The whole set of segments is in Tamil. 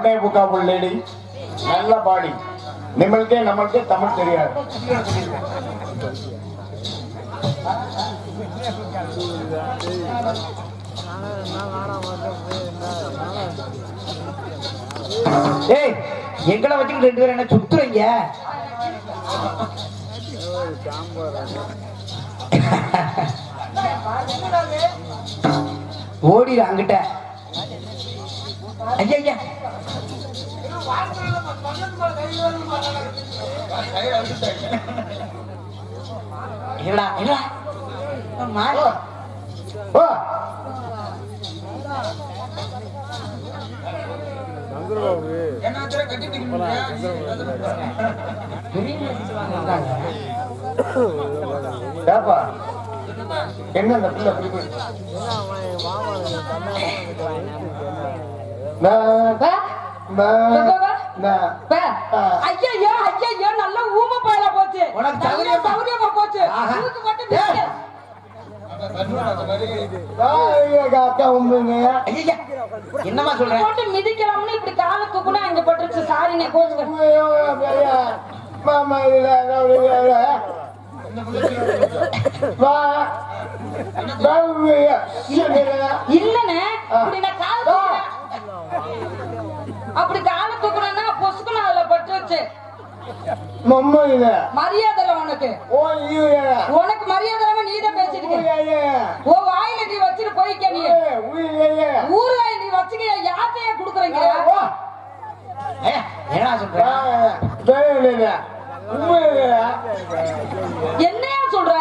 ஒன்னே புக்கா புல் லேடி நல்ல பாடி நிம்மளுக்கே நம்மளுக்கே தமிழ் தெரியாது ஏய் எங்களை வச்சுக்கிட்டு ரெண்டு பேரும் என்ன சுத்துறீங்க ஓடிடு அங்கிட்ட ஐயா ஐயா இல்லடா இல்லடா மாறு ஓ ஏப்பா என்ன அந்த பிள்ளை இப்படி போய் நான் பே, நான் நான் பே. ஐயையோ, ஐயையோ, நல்லா ஊமை பாயல போச்சு. உனக்கு நல்லா சௌகரியமா? சௌகரியமா போச்சு. ஆஹா. இதுக்கு மட்டும் நிக்க. அக்கா உண்மைங்க ஐயா என்னம்மா சொல்றேன் போட்டு மிதிக்கலாம்னு இப்படி காலை தூக்குனா இங்க பட்டுருச்சு. சாரிண்ணே, கோச்சுக்க. மாமா இல்ல வா இல்லண்ணே, இப்படி நான் காலை தூக்குனேன். அப்படி காலை தூக்குனேன்னா பொசுக்குன்னு அதுல பட்டுருச்சு. மம்மா இல்ல மரியாதை இல்ல உனக்கு ஓ இல்ல உனக்கு மரியாதை இல்லாம நீதான் பேசிட்டு இருக்க. உன் வாயில நீ வச்சுட்டு போய்க்க நீ ஊர்ல நீ வச்சுக்க யார்கிட்டயே குடுக்குறீங்க ஏய், என்னடா சொல்ற என்னையா சொல்ற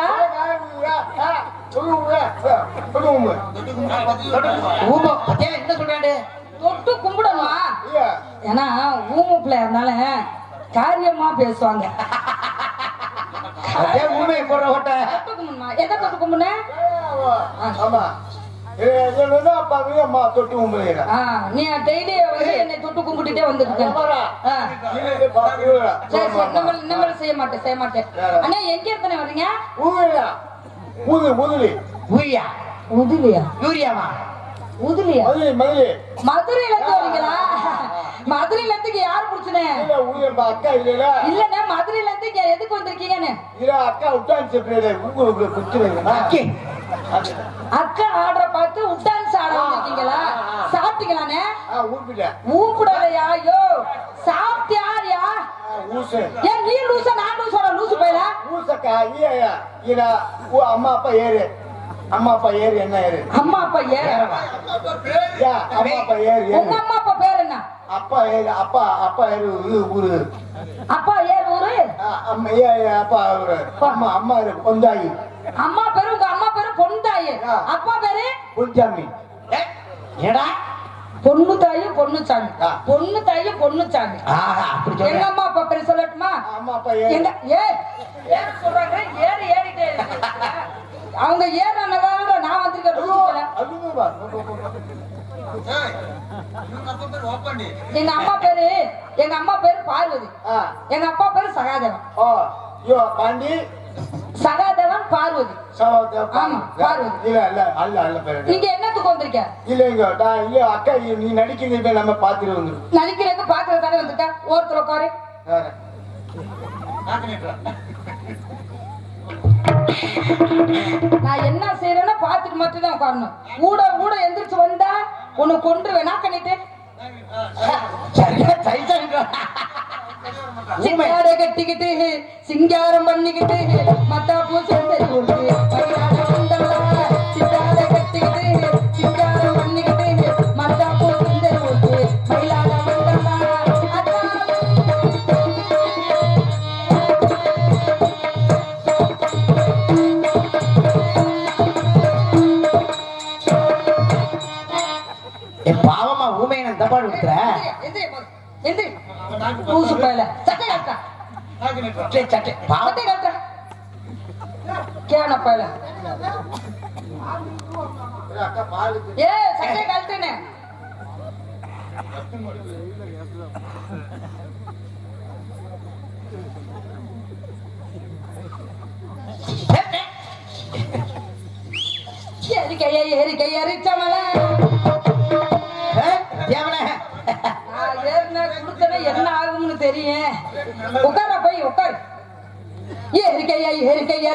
ஊம பத்தியா என்ன சொல்றாண்டு தொட்டு கும்பிடணுமா ஏன்னா ஊமு பிள்ளை இருந்தால காரியமா பேசுவாங்க பத்தியா ஊமையை போடுற ஓட்ட தொட்டு கும்பிடணுமா எதை தொட்டு கும்பிடுன ஆமா அம்மா தொட்டு உண்மையில ஆ, நீ டெய்லி வந்து என்னை தொட்டு கும்பிட்டுட்டே வந்துருக்க ஆ. சரி சரி இனிமேல் இனிமேல் செய்ய மாட்டேன் செய்ய மாட்டேன் அண்ணா எங்க இருந்தே வர்றீங்க ஊது ஊதுலி ஊரியா உதுலியா யூரியாவா உதுலியா மதுரை மதுரை மதுரையில இருந்து வரீங்களா மதுரையில இருந்து இங்க யார் புடிச்சுனே இல்ல ஊயப்பா அக்கா இல்ல இல்லண்ணே மதுரையில இருந்து இங்க எதுக்கு வந்திருக்கீங்கன்னு இல்ல அக்கா விட்டான்னு சொல்றேன் உங்களுக்கு குத்துறீங்களா அக்கே. அக்கா ஆர்டரை பார்த்து உட்டான்ஸ் ஆட வந்திருக்கீங்களா சாப்பிட்டீங்களாண்ணே ஊப்பிட்டேன் ஊப்பிடலையா ஐயோ சாப்பிட்டியாரியா ஊசு ஏன் நீ லூசா நான் லூசோட லூசு போயில ஊசக்கா ஐயா இல்ல அம்மா அப்பா ஏறு அம்மா அப்பா ஏறு என்ன ஏறு அம்மா அப்பா ஏற யா, அம்மா அப்பா ஏறு உங்க ஏறு அம்மா அப்பா பேர் என்ன அப்பா ஏறு அப்பா அப்பா ஏறு ஊரு ஊரு அப்பா ஏர் ஊரு ஆ, அம்மா ஏ ஏ, அப்பா ஊரு அம்மா அம்மா ஏறு பொந்தாயி அம்மா பேரு உங்க அம்மா பேரு பொன்தாயி அப்பா பேரு புல்சாமி ஏய், என்னடா பொண்ணு தாயி பொண்ணு சாமி ஆ. பொண்ணு தாயி பொண்ணு சாமி ஆஹா அப்படி எங்க சொல்றேன் அம்மா அப்பா பேரு சொல்லட்டுமா அம்மா அப்பா ஏறு எங்க ஏ ஏறு சொல்றாங்க ஏறு ஏறிட்டே இருக்கு. அவங்க ஏறனதால நான் வந்திருக்கேன் ஐயோ, ரூமுக்குள்ள. அதுவும் வா. எங்க அம்மா பேரு எங்க அம்மா பேரு பார்வதி ஆ, எங்க அப்பா பேரு சகாதேவன் ஓ, ஐயோ, பாண்டி சகாதேவன் பார்வதி சவாத்த ஆமா, பார்வதி. இல்ல இல்ல அல்ல அல்ல பேரு நீங்க என்னத்துக்கு வந்திருக்க இல்லைங்க நான் இல்ல அக்கா நீ நடிக்கிறீங்க நம்ம பாத்துட்டு வந்துடும் நடிக்கிறதுக்கு பாக்குறது தானே வந்திருக்க ஒருத்தர் உட்காரு நான் என்ன செய்யறேன்னா பாத்துட்டு மட்டும் தான் உட்காரணும் ஊட ஊட எந்திரிச்சு வந்தா உன்னை கொண்டு வேணா கண்ணிட்டு சரியா சைஸா இருக்கு. சிங்கார கட்டிக்கிட்டு சிங்காரம் பண்ணிக்கிட்டு மத்தா பூசம் தெரியுது மயிலாட வந்தவளா சிங்கார கட்டிக்கிட்டு சிங்காரம் பண்ணிக்கிட்டு மத்தா பூசம் தெரியுது மயிலாட வந்தவளா அத்தா ஏ பாவமா ஊமையை நான் தப்பாடு கொடுக்குற எந்திரி, எந்திரி. லூசு பயல. சட்டை கழட்டா. சட்டை சட்டை பாவம் சட்டை கழட்டா. கேன பயல. அக்கா பாலுக்கு ஏ சட்டை கழட்டுனே. ஏறிக்கைய ஏறிக்கை எரிச்சமல ஏய், தேவனே. நான் ஏறு தெரியும் உட்கார போய் உட்காரு ஏறிக்கையா ஏறிக்கையா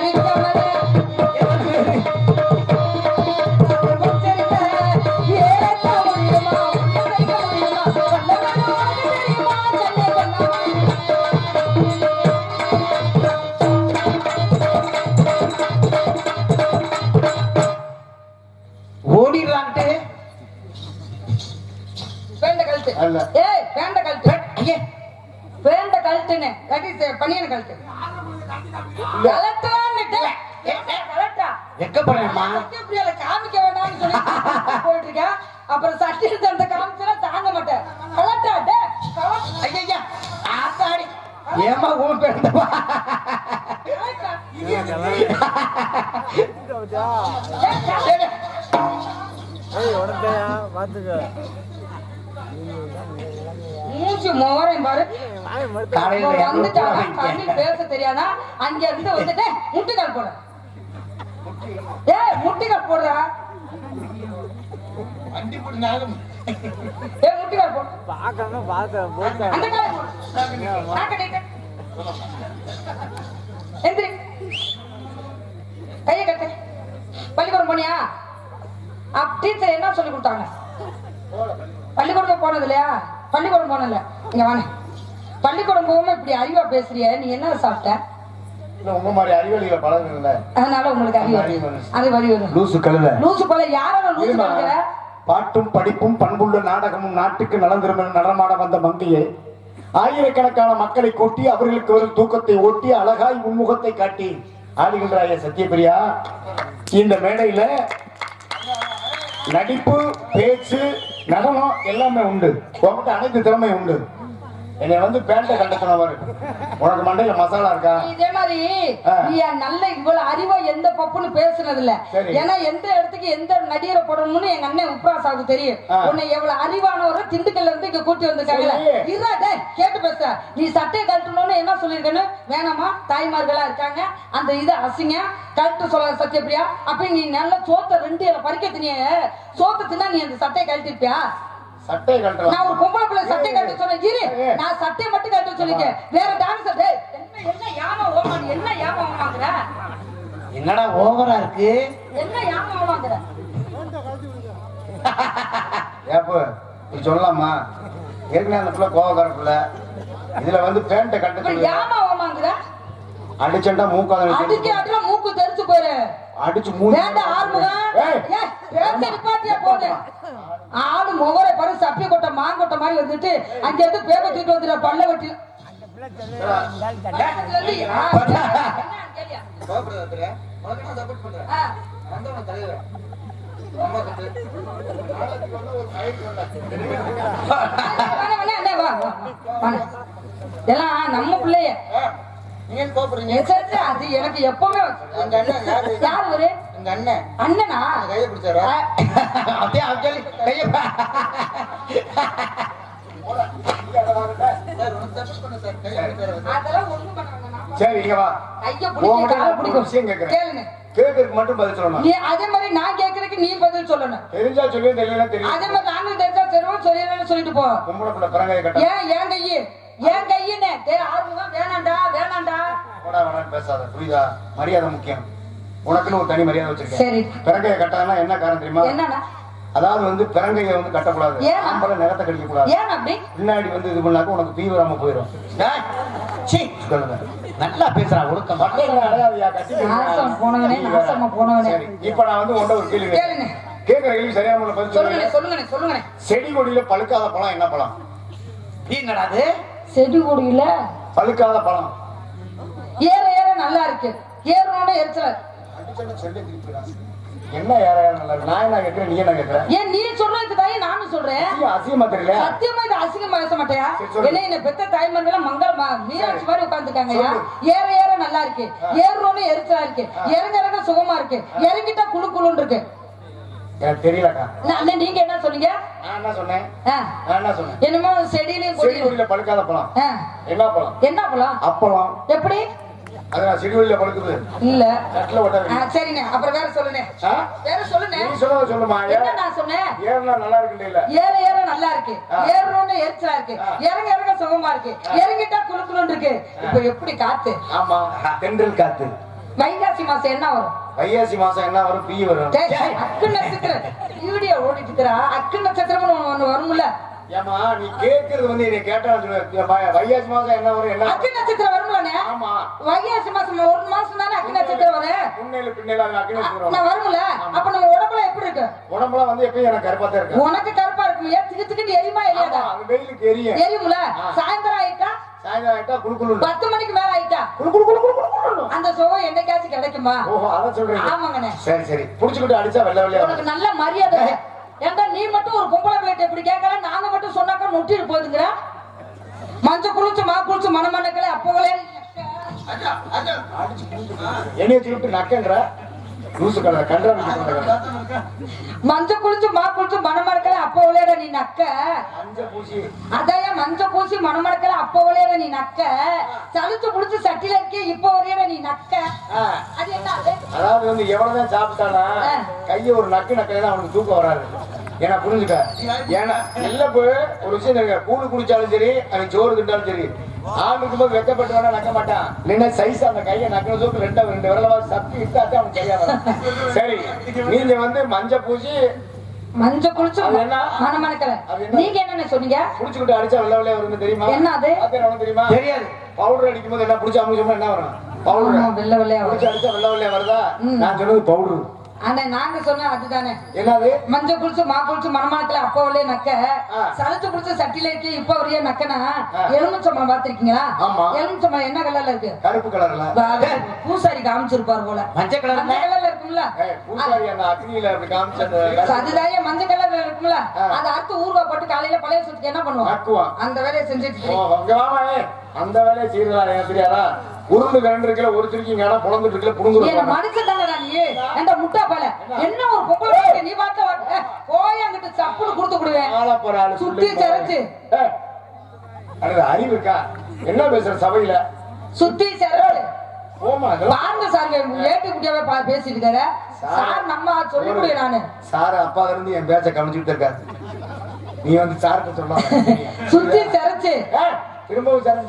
ஓடிடலான்ட்டு பேண்ட கழுத்து அல்ல. ஏய் பேண்ட கழுத்து ஐயே பேண்ட கழுத்துன்னு கட்டி பனியன் கழுத்து கலட்டான்னுட்டு கலட்டா வெக்கப்படுறேம்மா சத்தியப்பிரியால காமிக்க வேண்டாம்னு சொல்லி போயிட்டு இருக்கேன் அப்புறம் சட்டி எடுத்து அந்த காமிச்சா தாங்க மாட்டேன் கலட்டா டே கலட்டா ஐயா ஆத்தாடி ஏமா உன் பேண்டமா மூச்சு மோரையும் பாரு காலையில அவன் வந்துட்டானா எவ்வளவு தமிழ் பேச தெரியாதா அங்க இருந்து வந்துட்டு முட்டுக்கால் போட ஏய் முட்டிக்கால் போடுறா வண்டி போட்டு நாகம் ஏய் முட்டிக்கால் போடு பார்க்கணும் பார்க்க போட்டேன் அந்த காலை போடு நாக்க நீட்டு. எந்திரி கையை கட்டு பள்ளிக்கூடம் போனியா அப் டீச்சர் என்ன சொல்லி கொடுத்தாங்க பள்ளிக்கூடம் போனது இல்லையா பள்ளிக்கூடம் போனல இங்க வாங்க பள்ளிக்கூடம் போகாம இப்படி அறிவா பேசுறிய நீ என்ன சாப்பிட்ட இல்ல உங்க மாதிரி அறிவழிகளை பழகுறதுல அதனால உங்களுக்கு அறிவு வரும். அது வரி வரும் லூசு கழுத லூசு போல யாரோட லூசு இருமா. பாக்குற பாட்டும் படிப்பும் பண்புள்ள நாடகமும் நாட்டுக்கு நலந்திரும நடமாட வந்த மங்கையை ஆயிரக்கணக்கான மக்களை கொட்டி அவர்களுக்கு வரும் தூக்கத்தை ஒட்டி அழகாய் உன்முகத்தை காட்டி ஆடுகின்றாய சத்யபிரியா இந்த மேடையில நடிப்பு பேச்சு நடனம் எல்லாமே உண்டு உங்ககிட்ட அனைத்து திறமையும் உண்டு என்னை வந்து பேண்ட கண்டத்தினவர் உனக்கு மண்டையில மசாலா இருக்கா நீ இதே மாதிரி ஆ. நீ என் நல்ல இவ்வளவு அறிவா எந்த பப்புன்னு பேசுனது இல்ல சரி. ஏன்னா எந்த இடத்துக்கு எந்த நடிகரை போடணும்னு எங்க அண்ணன் உப்ராசாவுக்கு தெரியும் ஆ. உன்னை எவ்வளவு அறிவானவரை திண்டுக்கல்ல இருந்து இங்க கூட்டி வந்திருக்காங்கல்ல சரி. இருடா டேய் கேட்டு பேச நீ சட்டையை கழட்டணும்னு என்ன சொல்லிருக்கேன்னு வேணாமா தாய்மார்களா இருக்காங்க அந்த இது அசிங்க கழட்டு சொல்ல சத்யபிரியா அப்ப நீ நல்ல சோத்த ரெண்டு இலை பறிக்க தினிய சோத்த தின்னா நீ அந்த சட்டையை கழட்டிருப்பியா சட்டையை நான் கழட்டலாம் ஒரு பொம்பளை பிள்ளை சட்டை கட்ட சொன்னேன் இரு ஏய். நான் சட்டையை மட்டும் கட்ட சொல்லிருக்கேன் வேற டான்ஸ் டேய் என்ன என்ன யாம ஓமா நீ என்ன யாம ஓமாங்கற என்னடா ஓவரா இருக்கு என்ன யாம ஓமாங்கற ஏப்பு நீ சொல்லலாமா ஏற்கனவே அந்த பிள்ளை கோவக்கார பிள்ளை இதுல வந்து பேண்ட கட்ட இப்ப சொல்லு யாம ஓமாங்கற அடிச்சண்டா மூக்கால அடிக்க அடில மூக்கு தெரிச்சு போயிரு அடிச்சு மூணு வேண்டாம் ஆறுமுகம் ஏய். ஏய், பேச்ச நிப்பாட்டியா போடு ஆளு முகரை பாரு சப்பி கொட்டை மாங்கொட்டை மாதிரி வந்துட்டு அங்க இருந்து பேப்ப தூக்கிட்டு வந்துடுற பல்ல வெட்டி பக்கத்துல இருந்து யா- என்ன கேளியா? ஆ. வேணா, வேணா, அண்ணே, வா, வா, வா. எல்லாம் நம்ம பிள்ளைய நீங்க கோபுறீங்க சரி, சரி, அது எனக்கு எப்பவுமே எங்க அண்ணன் யாரு யார் ஒரு எங்க அண்ணன் அண்ணனா அந்த கையை பிடிச்சாரா ஆ, அப்படியே அவன் சொல்லி கையை பா. சார் உனக்கு தப்பு பண்ண சார் கையை பிடிச்சாரா அதெல்லாம் ஒண்ணும் பண்ண வேண்டாம். நான் சரி இங்க வா கைய உன்கிட்ட பிடிக்க காலை நான் ஒரு விஷயம் பிடிக்கும் கேக்குறேன். கேளுங்க கேக்குறதுக்கு மட்டும் பதில் சொல்லணும் நீ அதே மாதிரி நான் கேக்குறதுக்கு நீ பதில் சொல்லணும் தெரிஞ்சா சொல்லி தெரியல அதே தெரியும் மாதிரி நானும் தெரிஞ்சா தெரியும் சொல்லிடுறேன்னு சொல்லிட்டு போ பொம்பளை பிள்ளை பிறங்கைய கட்ட ஏன் ஏன் கையு ஏன் கையுன்னு டேய் ஆறுமுகம் வேணாம்டா வேணாம்டா போடா வேணாம் பேசாத புரியுதா மரியாதை முக்கியம் உனக்குன்னு ஒரு தனி மரியாதை சரி. வச்சிருக்கேன் பிறங்கைய கட்டாதனா என்ன காரணம் தெரியுமா என்னடா அதாவது வந்து பிறங்கைய வந்து கட்டக்கூடாது ஏன்? ஆம்பளை நிலத்தை கடிக்க கூடாது ஏன் அப்படி பின்னாடி வந்து இது பண்ணாக்க உனக்கு தீ வராம போயிடும் டேய், சீ, சொல்லுங்க நல்லா பேசுறா ஒழுக்கம் மக்கள் அடையாதையா கட்டி நாசம் போனவனே, நாசமா போனவனே. சரி இப்ப நான் வந்து உன்ட ஒரு கேள்வி கேளுங்க. கேட்கிறேன். கேட்கிற கேள்வி சரியான முறையில் பதில் சொல்லுங்க சொல்லுங்க சொல்லுங்க சொல்லுங்க செடி கொடியில பழுக்காத பழம் என்ன பழம் என்னடா அது செடி கொடியில பழுக்காத பழம் ஏற ஏற நல்லா இருக்கு ஏறனோட எரிச்சல அடிச்சோட செல்ல திருப்பிடுறான். என்ன யார யார நல்லா இருக்கு? நான் என்ன கேட்கிறேன் நீ என்ன கேட்கிற ஏன் நீ சொல்றதுக்கு தாயே நானும் சொல்றேன் அசியம் அசியமா தெரியல சத்தியமா இது அசிங்கம் பேச மாட்டேயா சரி, சொல்லு. என்ன என்ன பெத்த தாய்மார்கள் மங்கள மா- மீனாட்சி மாதிரி உட்கார்ந்துருக்காங்கய்யா சொல்லு. ஏற ஏற நல்லா இருக்கு ஏறணும்னு எரிச்சலா இருக்கு இறங்க இறங்க சுகமா இருக்கு இறங்கிட்டா குளு குளுன்னு இருக்கு எனக்கு தெரியலக்கா நான் அண்ணே, நீங்க என்ன சொன்னீங்க நான் என்ன சொன்னேன் ஆ, நான் என்ன சொன்னேன் என்னமோ செடியிலயும் செடி கொடியிலும் கொடியில பழுக்காத பழம் ஆ, என்ன பழம் என்ன பழம் அப்பளம் எப்படி அது நான் சிறுவெளியில படுக்குது இல்ல கட்டில ஆ, ஓட்ட சரிண்ணே அப்புறம் வேற சொல்லுண்ணே ஆ? வேற சொல்லுண்ணே நீ சொல்லுவ சொல்லுமா என்ன நான் சொன்னேன் ஏறுனா நல்லா இருக்குல்ல இல்ல ஏற ஏற நல்லா இருக்கு ஏறணும்னு எரிச்சலா இருக்கு இறங்க இறங்க சுகமா இருக்கு இறங்கிட்டா குளுக்கணும் இருக்கு இப்ப எப்படி காத்து ஆமா தென்றல் காத்து வைகாசி மாசம் என்ன வரும் வைகாசி மாசம் என்ன வரும் பீ வரும் டேய், அக்கு நட்சத்திரம் வீடியோ ஓடிட்டு இருக்கிறா அக்கு நட்சத்திரம்னு ஒண்ணு- ஒண்ணு வரும்ல ஏமா நீ கேக்குறது வந்து நீ கேட்டா சொல்லுவேன் வைகாசி மாசம் என்ன வரும் என்ன அக்கு நட்சத்திரம் வரும்லண்ணே ஆமா வைகாசி மாசம் ஒரு மாசம் தானே அக்கு நட்சத்திரம் வரும் முன்னையில பின்னையில அது அக்னி வரும் நான் வரும்ல அப்ப நம்ம உடம்புல எப்படி இருக்கு உடம்புல வந்து எப்பயும் எனக்கு கருப்பா தான் இருக்கு உனக்கு கருப்பா இருக்கும் ஏன் திக்கு திக்குன்னு எரியுமா ஆமா, எரியாதா அந்த வெயிலுக்கு எரியும் எரியும்ல சாயந்தரம் ஆயிட்டா சாயந்தரம் ஆயிட்டா குளுக்குளு பத்து மணிக்கு மேல ஆயிட்டா குளு குளு குளு குளு குளுன்னு. அந்த சுகம் என்னைக்காச்சும் கிடைக்குமா ஓஹோ அதான் சொல்றீங்க ஆமாங்கண்ணே சரி சரி புடிச்சுக்கிட்டு அடிச்சா வெள்ள வெள்ளையா உனக்கு நல்ல மரியாதை இல்லை. ஏன்டா நீ மட்டும் ஒரு பொம்பளை பிள்ளைகிட்ட இப்படி கேட்கல நாங்க மட்டும் சொன்னாக்கா நொட்டிட்டு போகுதுங்கிற மஞ்ச குளிச்சு மா குளிச்சு மணமண்டக்கல அப்போவலே என்னைய சொல்லிட்டு நக்கன்ற லூசு கலர் கண்டா மஞ்ச குளிச்சு மா குளிச்சு மணமடக்கல அப்போவலேட நீ நக்க மஞ்ச பூசி அதையா மஞ்ச பூசி மணமடக்கல அப்போவலேட நீ நக்க சலிச்சு குளிச்சு சட்டில இருக்கே இப்போ வரையட நீ நக்க ஆ, அது என்ன அது? அதாவது வந்து எவ்வளவுதான் சாப்பிட்டானா ஆ. கைய ஒரு நக்கு நக்கையில அவனுக்கு தூக்கம் வராது ஏன்னா புரிஞ்சுக்க ஏன்னா இல்ல போய் ஒரு விஷயம் தெரியுங்க கூழு குடிச்சாலும் சரி அவன் சோறு திண்டாலும் சரி ஆண் இருக்கும்போது வெக்கப்பட்டு வேணா நக்க மாட்டான் இல்லைன்னா சைஸ் அந்த கையை நக்கின சோப்பு ரெண்டு ரெண்டு விரலவா சப்பி இட்டாதான் அவன் கையா வரும் சரி நீங்க வந்து மஞ்ச பூசி மஞ்ச குளிச்சு அது என்ன? மணமடக்கல அது என்ன? நீங்க என்னன்னு சொன்னீங்க குடிச்சுக்கிட்டு அடிச்சா வெள்ள வெள்ளையா வரும்னு தெரியுமா என்ன அது? அது என்ன தெரியுமா தெரியாது பவுடர் அடிக்கும் போது என்ன புடிச்சா அமைச்சோம்னா என்ன வரும் ஆமா, பவுடர் வெள்ளை வெள்ளையா வரும். குடிச்சு அடிச்சா வெள்ள வெள்ளையா வருதா ம். நான் சொன்னது பவுடர் ஆனா நாங்க சொன்ன அதுதானே என்னது மஞ்ச குளிச்சு மா குளிச்சு மணமணத்துல அப்ப வரையே நக்க ஆ. சளிச்சு குளிச்சு சட்டில இருக்கு இப்ப வரையே நக்கனா ஆ. எலுமிச்சம்பழம் பாத்திருக்கீங்களா ஆமா. எலுமிச்சம்பழம் என்ன கலர்ல இருக்கு கருப்பு கலர்ல அது பூசாரி காமிச்சிருப்பாரு போல மஞ்சள் கலர்ல? மஞ்சள் கலர்ல இருக்கும்ல ஏய், பூசாரி அந்த அக்னியில அப்படி காமிச்ச அந்த அதுதான் மஞ்சள் கலர்ல இருக்கும்ல ஆ. அதை அறுத்து ஊறுகாய் போட்டு காலையில பழைய சுத்துக்கு என்ன பண்ணுவோம் நக்குவான் அந்த வேலையை செஞ்சுட்டு ஓ, அங்க வாமா, ஏய். அந்த வேலையை செய்யறதா எனக்கு தெரியாதா உருண்டு கரண்டு இருக்கல ஒரு திருக்கி இடம் புலந்துட்டு இருக்கல நீ புடுங்குறது என்ன மனுஷன் தானடா நீ அந்த முட்டா பல என்ன ஒரு பொம்பளை பிள்ளை நீ பார்த்த வா- ஏ, போய் அங்கிட்டு சப்புன்னு கொடுத்து விடுவேன் ஆள போற ஆளு சுத்தி சொல்லி சரிச்சு. ஏய், அடடா, அறிவு இருக்கா என்ன பேசுற சபையில சுத்தி சரச்சு போமா இதெல்லாம் பாருங்க சார் ஏட்டு குட்டியாவே பா பேசிட்டு இருக்காரு சார் நம்ம சொல்லி முடியும் நானு சார் அப்பா இருந்து என் பேச்ச கவனிச்சுட்டு இருக்காரு நீ வந்து சார்கிட்ட சொல்லாம சுத்தி சரிச்சு ஏய், திரும்பவும் சார்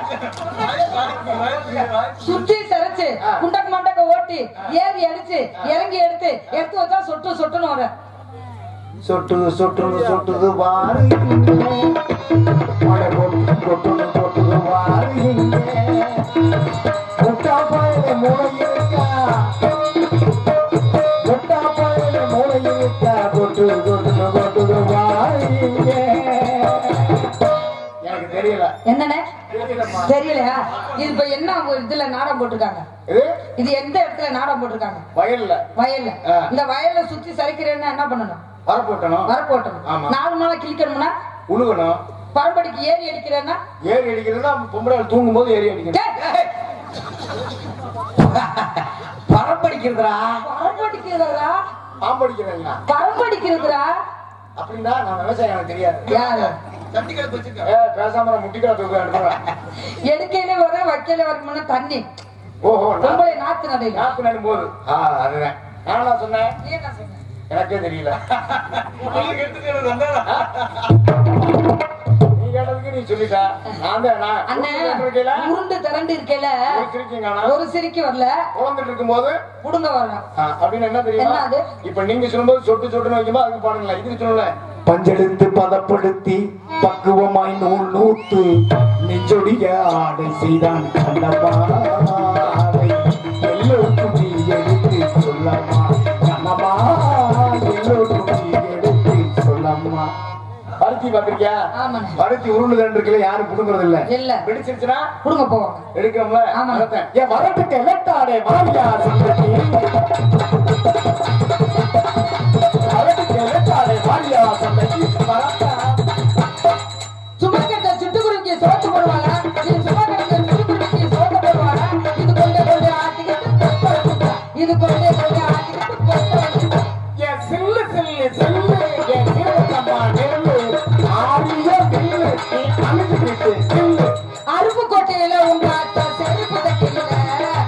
சுத்தி சரிச்சு ஆ. குண்டக்கு மண்டக்க ஓட்டி ஏறி அடிச்சு இறங்கி எடுத்து எடுத்து வச்சா சொட்டு சொட்டுன்னு வர சொட்டுது சொட்டுது சொட்டுது வாரு மழை கொட்டு கொட்டுது கொட்டுது வாரு முட்டா பாயில மூளை இருக்கா முட்டா பாயில மூளை இருக்கா கொட்டுது கொட்டுது கொட்டுது வாரு எனக்கு தெரியல என்னண்ணே தெரியலம்மா தெரியலையா இது இப்ப என்ன ஒரு இதுல நாடம் போட்டிருக்காங்க இது இது எந்த இடத்துல நாடம் போட்டிருக்காங்க வயல்ல வயல்ல ஆ. இந்த வயல்ல சுத்தி சரிக்கிறேன்னா என்ன பண்ணணும் வரப்போட்டணும் வரப்போட்டணும் ஆமா. நாலு நாளா கிழிக்கணும்னா உழுகணும் பரம்படிக்கு ஏறி அடிக்கிறேன்னா ஏறி அடிக்கிறதுனா பொம்பளை தூங்கும் போது ஏறி அடிக்கணும் டேய், பரப்படிக்கிறதுடா பரம்படிக்கிறதா பாம்படிக்கிறேன் பரம்படிக்கிறதுடா அப்படின்னா நான் விவசாயம் எனக்கு தெரியாது யாரு ஏ பேசாம நான் முட்டிக்கா தூக்க எடுத்துறேன் எடுக்கையில வர வைக்கையில வரணும்னா தண்ணி ஓஹோ நான் பொம்பளை நாத்து நடையில நாத்து நடும் போது ஆ அதுதான் நானா சொன்னேன் நீ என்ன சொன்ன எனக்கே தெரியல நீ கேட்டதுக்கு நீ சொல்லிட்ட நான் தான் நான் அண்ணன் இருக்கல உருண்டு திரண்டு இருக்கையில ஒரு சிரிக்கீங்க ஒரு சிரிக்கு வரல குழந்தைட்டு இருக்கும்போது புடுங்க வரணும் ஆ, அப்படின்னு என்ன தெரியுமா என்ன அது? இப்ப நீங்க சொல்லும்போது சொட்டு சொட்டுன்னு வைக்கும்போது அதுக்கு பாடுங்களா இதுக்கு சொல்லல பஞ்செடுத்து பதப்படுத்தி பக்குவமாய் நூல் நூத்து நெஞ்சொடிய ஆடை செய்தான் கண்ணமாவை எல்லோருக்கும் நீ எடுத்து சொல்லம்மா கண்ணமா எல்லோருக்கும் நீ எடுத்து சொல்லம்மா பருத்தி பாத்திருக்கியா ஆமாண்ணே. பருத்தி உருண்டு இருக்குல்ல யாரும் புடுங்குறது இல்ல இல்ல. பிடிச்சிருச்சுன்னா புடுங்க போவாங்க எடுக்கிறோம்ல ஆமா. அதைத்தான். ஏன் வரட்டுக்கு எல்லட்டாடே மாறியா சந்ததி வரட்டுக்கு எல்லட்டாடே மாறியா சந்ததி வரட்டா சும்மா கேட்ட சிட்டுக்குருவிக்கு சோத்து போடுவாங்க இது சும்மா கேட்ட சிட்டுக்குருவிக்கு சோத்து போடுவாங்க இது கொண்டே கொண்டே ஆட்டிக்கிட்டு கொத்த வச்சுட்டா. இது கொண்டே கொண்டே ஆட்டிக்கிட்டு கொத்த வச்சுட்டா. என் சில்லு சில்லு சில்லு என் சிறுத்தம்மா நெல்லு ஆரிய சில்லு நீ அழுதுகிட்டு சில்லு அருப்புக்கோட்டையில உங்க அத்தா செருப்பு தைக்கல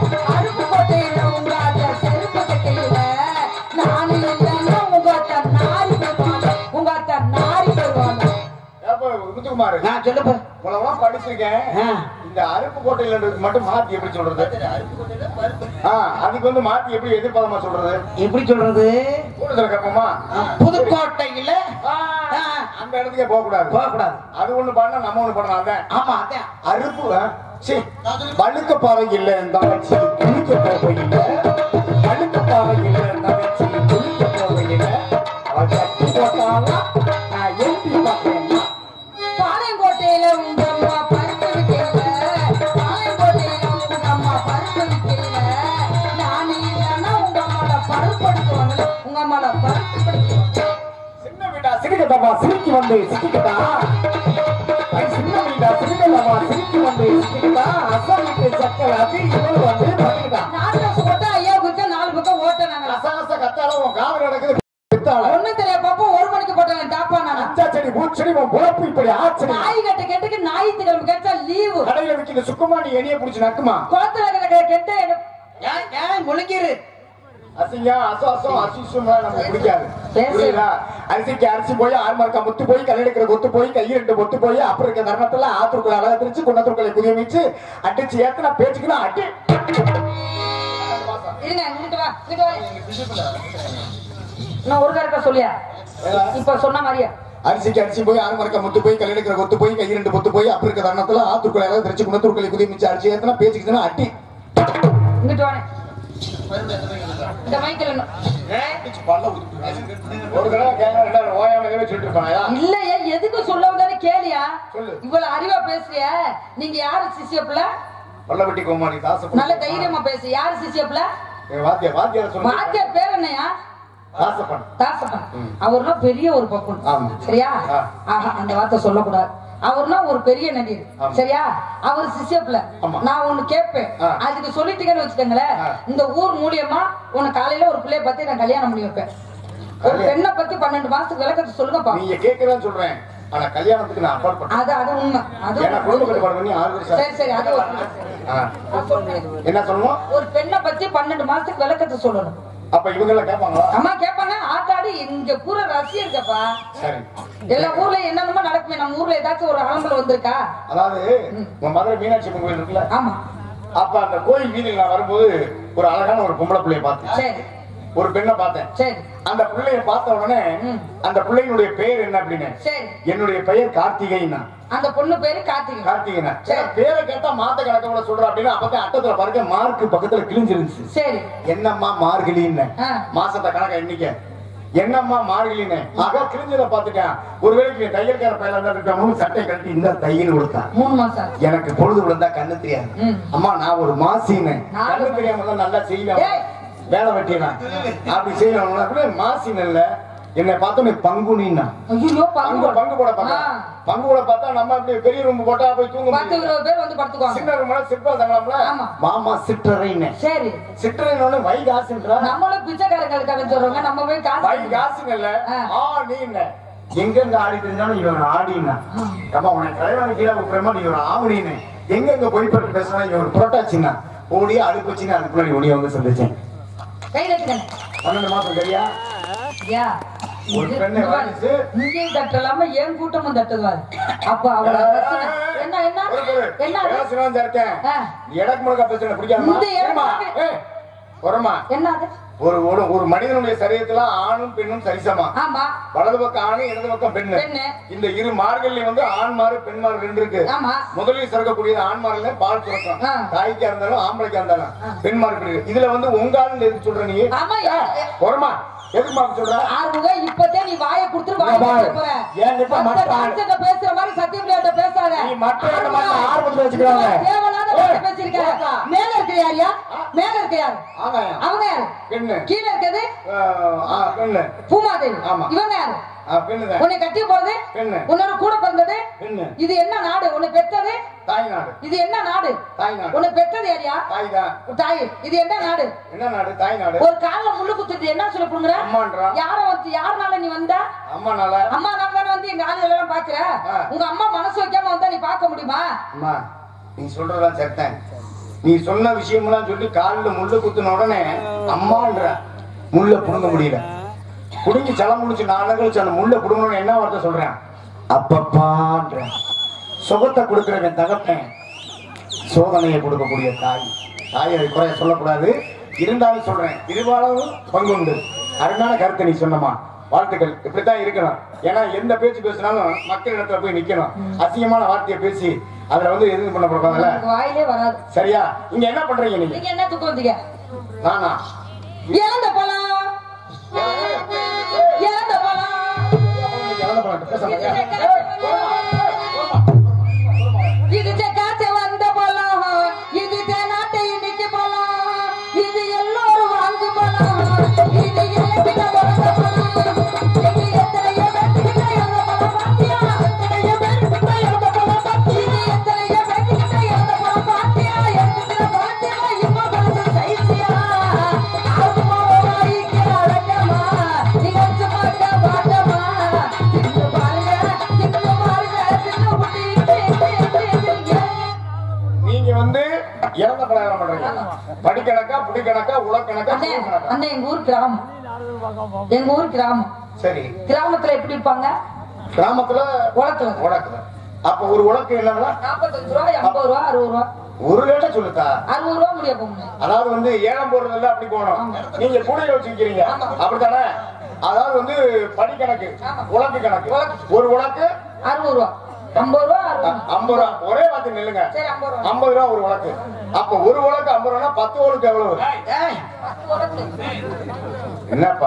முத்துக்குமாரு நான் சொல்லுப்பா இவ்வளவுலாம் படிச்சிருக்கேன் ஆ. இந்த அருப்பு கோட்டையில இருக்கு மட்டும் மாத்தி எப்படி சொல்றது அருப்புக்கோட்டையில பருப்பு ஆ, அதுக்கு வந்து மாத்தி எப்படி எதிர்பாதமா சொல்றது எப்படி சொல்றது கூடுதல கேப்போமா புதுக்கோட்டையில ஆ, அந்த இடத்துக்கே போக கூடாது போகக்கூடாது அது ஒண்ணு பண்ணா நம்ம ஒண்ணு பண்ணலாம் அதான் ஆமா அதான் அருப்பு ஆ, சீ, வழுக்க பாறை இல்ல தங்கச்சி குளிக்க போகையில வழுக்க பாறை இல்ல தங்கச்சி குளிக்க போகையில அவ கட்டி போட்டாலும் நான் எழுதி பார்க்கிறேன் பாளையங்கோட்டையில உங்க அம்மா பருப்பு விற்கல பாளையங்கோட்டையில உங்க அம்மா பருப்பு விற்கல நான் இல்லைன்னா உங்க அம்மால பருப்பு எடுத்துவாங்க உங்க அம்மால பருப்பு எடுத்துவாங்க சின்ன வீடா சிரிக்கட்டாமா சிரிக்கி வந்து சிரிக்கட்டா ஐ, சின்ன வீடா சிரிக்கட்டாமா சிரிக்கி வந்து சிரிக்கட்டா அசல் வீட்டு சக்கரை அது இவரு வந்து பண்ணிக்கிட்டான் நாலு வருஷம் போட்டா ஐயா குச்சா நாலு பக்கம் ஓட்டினாங்களா ரசரச கத்தாலும் உன் காவல் நடக்குது வித்தாள ஒண்ணும் தெரியா பாப்பா ஒரு மணிக்கு போட்டாங்க டாப்பா நானா அஞ்சா செடி பூச்செடி உன் பொழப்பு இப்படி ஆச்சடி நாய் கட்ட கெட்டுக்கு ஞாயிற்றுக்கிழமை கிடைச்சா லீவு கடையில விற்கிற சுக்குமா நீ எண்ணிய புடிச்சு நக்குமா குளத்துல கிடக்கிற கெட்ட ஏன் ஏன் முழுங்கிரு அசிங்கா அசோ அசோ அசிசும் நமக்கு பிடிக்காது சரி. புரியுதா அரிசிக்கு அரிசி போய் ஆறு மார்க்கா முத்து போய் கல் எடுக்கிற கொத்து போய் கை ரெண்டு கொத்து போய் அப்புறம் இருக்க தருணத்துல ஆத்துக்குள்ள அழகா திரிச்சு குன்னத்துக்குள்ள குதிய வச்சு அடிச்சு ஏத்தனா பேச்சுக்கலாம் அடி இருங்க இங்கிட்டு வா இங்கிட்டு வா நான் ஒரு கரெக்டா சொல்லியா இப்ப சொன்ன மாதிரியா அரிசிக்கு அரிசி போய் ஆறு மரக்க முத்து போய் கல் எடுக்கிற கொத்து போய் கை ரெண்டு கொத்து போய் அப்புறம் இருக்க தருணத்துல ஆத்துக்குள்ள அழகா திரிச்சு குன்னத்துக்குள்ள குதிய வச்சு அடிச்சு ஏத்தனா பேச்சுக்குதுன்னா அடி இங்கிட்டு வானே இந்த மைக்கில் ஒரு தடவை கேட்க ரெண்டாவது ஓயாம எதுவும் சொல்லிட்டு இருப்பாங்க இல்லையா எதுக்கு சொல்ல வந்தாரு கேளியா சொல்லு. இவ்வளவு அறிவா பேசுறிய நீங்க யாரு சிசிய பிள்ளை பல்லவட்டி கோமாரி தாச நல்ல தைரியமா பேசு யாரு சிசிய பிள்ளை வாத்தியா வாத்தியார சொல்லு வாத்தியார் பேர் என்னையா தாசப்பன் தாசப்பன் அவர்னா பெரிய ஒரு பக்குன் ஆமா. சரியா ஆ. ஆஹா அந்த வார்த்தை சொல்லக்கூடாது அவர்னா ஒரு பெரிய நடிகர் ஆமா. சரியா அவர் சிஷ்யப்ல ஆமா. நான் ஒண்ணு கேட்பேன் ஆ. அதுக்கு சொல்லிட்டீங்கன்னு வச்சுக்கோங்களேன் ஆ. இந்த ஊர் மூலியமா உனக்கு காலையில ஒரு பிள்ளைய பத்தி நான் கல்யாணம் பண்ணி வைப்பேன் ஒரு கல்யாணம்? பெண்ணை பத்தி பன்னெண்டு மாசத்துக்கு விளக்கத்தை சொல்லுங்கப்பா நீங்க கேட்கறேன்னு சொல்றேன் ஆனா கல்யாணத்துக்கு நான் அப்பால் பண்ணேன் அது அது உண்மை அது ஏன்னா குடும்ப கட்டுப்பாடு பண்ணி ஆறு வருஷம் சரி சரி அது ஒரு ஆ. நான் சொல்றேன். என்ன சொல்லணும் ஒரு பெண்ணை பத்தி பன்னெண்டு மாசத்துக்கு விளக்கத்தை சொல்லணும் அப்ப இவங்க எல்லாம் கேட்பாங்களா அம்மா கேட்பாங்க ஆத்தாடி இங்க பூரா ரசியம் இருக்கப்பா சரி எல்லா ஊர்ல என்னென்னமோ நடக்குமே நம்ம ஊர்ல ஏதாச்சும் ஒரு அலம்பல் வந்திருக்கா அதாவது உங்க மதுரை மீனாட்சி அம்மன் கோயில் இருக்குல்ல ஆமா அப்ப அந்த கோயில் வீதியில் நான் வரும்போது ஒரு அழகான ஒரு பொம்பளை பிள்ளைய பார்த்தேன் சரி ஒரு பெண்ணை பார்த்தேன் சரி அந்த பிள்ளைய பார்த்த உடனே ம். அந்த பிள்ளையினுடைய பெயர் என்ன அப்படின்னு சரி என்னுடைய பெயர் கார்த்திகைன்னா அந்த பொண்ணு பேரு கார்த்திகை கார்த்திகைனா சரி பேரை கேட்டா மாத்த கணக்க கூட சொல்ற அப்படின்னு அப்பதான் அட்டத்துல பாருங்க மார்க் பக்கத்துல கிழிஞ்சிருந்துச்சு சரி என்னம்மா மார்கழின்னு ஆ. மாசத்தை கணக்க எண்ணிக்க என்னம்மா மார்கழின்னு ஆக கிழிஞ்சத பாத்துட்டேன் ஒருவேளை நீ தையல்கார பையல தான் இருக்கவங்க சட்டை கட்டி இந்த தையல் கொடுத்தா மூணு மாசம் ஆச்சு. எனக்கு பொழுது விழுந்தா கண்ணு தெரியாது ம். அம்மா நான் ஒரு மாசின்னு நான் கண்ணு தெரியாம தான் நல்லா செய்வேன் ஏய். வேலை வெட்டினா அப்படி செய்யணும் மாசின் இல்ல என்னை பார்த்தோன்னே பங்குனின்னா ஐயோ பங்கு பங்கு பங்கு போட பார்த்தா ஆ. பங்கு போட பார்த்தா நம்ம அப்படி பெரிய ரூம் போட்டா போய் தூங்க பத்து முடியாது இருபது பேர் வந்து படுத்துக்குவாங்க சின்ன ரூம்ல சிற்பா தங்கலாம்ல ஆமா. மாமா சிற்றறைன்னு சரி சிற்றறைன்னு வைகாசுன்றா நம்மளும் பிச்சைக்காரங்களுக்கு சொல்றவங்க நம்ம போய் காசு வைகாசுன்னு இல்ல ஆ. ஆ நீ என்ன எங்க எங்க ஆடிட்டு இருந்தாலும் இவன் ஆடினா அம்மா உனக்கு தலைவன் கீழே விட்டுறமா நீ ஒரு ஆவணின்னு எங்க எங்க போய் பட்டு பேசுனா இவன் ஒரு புரோட்டாச்சின்னா ஓடி அடுப்பு வச்சுன்னு அதுக்குள்ள ஓடி வந்து சொல்லிச்சேன் கையில எடுத்துக்கங்க பன்னெண்டு மாசம் சரியா யா ஒரு இது- பெண்ணை இது பாரு. வாரிசு. இங்கேயும் தட்டலாம என் கூட்டமும் தட்டுவாரு அப்ப அவள பிரச்சனை. என்ன என்ன ஒரு பொரு. என்ன அது? பேசுனா தான் இருக்கேன். ஆ. எடக்கு முடக்கா பேசுன பிடிக்காதுமா? இந்த எடக்கு ஏம்மா? முடக்கு- ஏய், வரமா? என்ன அது ஒரு ஒரு ஒரு மனிதனுடைய சரீரத்துல ஆணும் பெண்ணும் சரிசமா ஆமா வலது பக்கம் ஆணு இடது பக்கம் பெண்ணு பெண்ணு. இந்த இரு மார்கள்ல வந்து ஆண் மாறு பெண் மாறு ரெண்டு இருக்கு ஆமா முதலில் சுரக்கக்கூடியது ஆண் மாறுல பால் சுரக்கும் ஆ. தாய்க்கா இருந்தாலும் ஆம்பளைக்கா இருந்தாலும் பெண் மாறு இருக்கு இதுல வந்து உங்க ஆளுன்னு எதுக்கு சொல்ற நீ ஆமா, ஏய், வரமா எதுக்கு மாக்கு சொல்ற ஆறுமுக இப்பதே நீ வாயை கொடுத்துட்டு வாயை இங்க பாரு. கொடுத்துட்டு போற. என்கிட்ட மத்த மற்ற ஆள். டான்ஸர்ட்ட பேசுற மாதிரி சத்தியபிரியாட்ட பேசாத நீ மற்ற ஆள் ஆறுமுக, மாதிரி ஆர்வத்துல வச்சுக்கிறாங்க. தேவையில்லாத ஏய், வார்த்தை பேசியிருக்க. போடா. மேல இருக்க யாரியா மேல இருக்க யாரு ஆகாயம் அவங்க யாரு பெண்ணு கீழ இருக்கிறது ஆஹ், ஆ, பெண்ணு பூமாதேவி ஆமா. இவங்க யாரு ஆ, பெண்ணுதான் உன்னை கட்டி போறது பெண்ணு உன்னோட கூட பிறந்தது பெண்ணு இது என்ன நாடு உன்னை பெத்தது தாய் நாடு இது என்ன நாடு தாய் நாடு உன்னை பெத்தது யாரியா தாய் தான் தாய் இது என்ன நாடு என்ன நாடு தாய் நாடு ஒரு கால்ல முள்ளு குத்துட்டு என்ன சொல்ல போடுங்கிற அம்மான்றா யார வந்து யாருனால நீ வந்த அம்மா நாள அம்மா நான் தானே வந்து எங்க ஆளுகள் எல்லாம் பாக்குற ஆ. உங்க அம்மா மனசு வைக்காம வந்தா நீ பார்க்க முடியுமா அம்மா நீ சொல்றதெல்லாம் செத்தேன் நீ சொன்ன விஷயம்லாம் சொல்லி காலில் முள்ளு குத்துன உடனே அம்மான்ற முள்ள புடுங்க முடியல புடுங்கி சலம் முடிச்சு நாலு கழிச்சு அந்த முள்ள புடுங்கணும்னு என்ன வார்த்தை சொல்றேன் அப்பப்பான்ற சுகத்தை கொடுக்கிறவன் தகப்பேன் சோதனையை கொடுக்கக்கூடிய தாய் தாயை குறைய சொல்லக்கூடாது இருந்தாலும் சொல்றேன் இருபாலும் பங்குண்டு அருமையான கருத்தை நீ சொன்னமா வாழ்த்துக்கள் இப்படித்தான் இருக்கணும் ஏன்னா எந்த பேச்சு பேசினாலும் மக்கள் இடத்துல போய் நிக்கணும் அசிங்கமான வார்த்தையை பேசி அதுல வந்து எதுவும் பண்ணக்கூடாதுல்ல எனக்கு வாயிலே வராது சரியா இங்க என்ன பண்றீங்க நீங்க நீங்க என்ன தூக்கம் வந்தீங்க நானா இறந்த பழம் இறந்த பழம் இறந்த பழம் பேச மாட்டியா? இது காய்ச்ச வந்த பழம் இது நாட்டை இன்னைக்கு பழம் இது எல்லோரும் வாங்கு பழம் இது இலக்கின பிறந்த பழம் இது எத்தனையோ பேர்த்துக்கிட்ட இருந்த பழம் பாத்தியா எத்தனையோ பேர்த்துக்கிட்ட இருந்த பழம் பாத்தியா இது எத்தனையோ பேர்த்துக்கிட்ட இருந்த பழம் பாத்தியா எடுத்துக்கிற பாத்தியா இப்ப பழச சைசியா ஆகுமா வாய்க்கு அழகமா நிகழ்ச்சி பார்க்க பாட்டமா தின்னு பாருங்க தின்னு பாருங்க தின்னு புட்டி நீங்க வந்து இறந்த பலகாரம் பண்றீங்க படிக்கணக்கா புடிக்கணக்கா உலக்கணக்கா அண்ணே கணக்கா அண்ணே எங்க ஊர் கிராமம் எங்க ஊர் கிராமம் சரி கிராமத்துல எப்படி இருப்பாங்க கிராமத்துல குளத்துல உலக்கு அப்ப ஒரு உலக்கு என்னன்னா நாற்பத்தஞ்சு ரூபாய் ஐம்பது ரூபா அறுபது ரூபா ஒரு லேட்டா சொல்லுதா அறுபது ரூபா முடிய போகுங்க அதாவது வந்து ஏழம் போடுறது இல்ல அப்படி போகணும் நீங்க கூடைய வச்சுக்கிறீங்க அப்படித்தானே அதாவது வந்து படிக்கணக்கு உலக்கு கணக்கு ஒரு உலக்கு அறுபது ரூபா ஐம்பது ரூபா அறுபது ரூபா. ஐம்பது ரூபா ஒரே வார்த்தை நில்லுங்க சரி ஐம்பது ரூபா ஐம்பது ரூபா ஒரு உலக்கு அப்ப ஒரு உலக்கு ஐம்பது ரூபா பத்து உலக்கு எவ்வளவு பத்து உலக்கு. என்னப்பா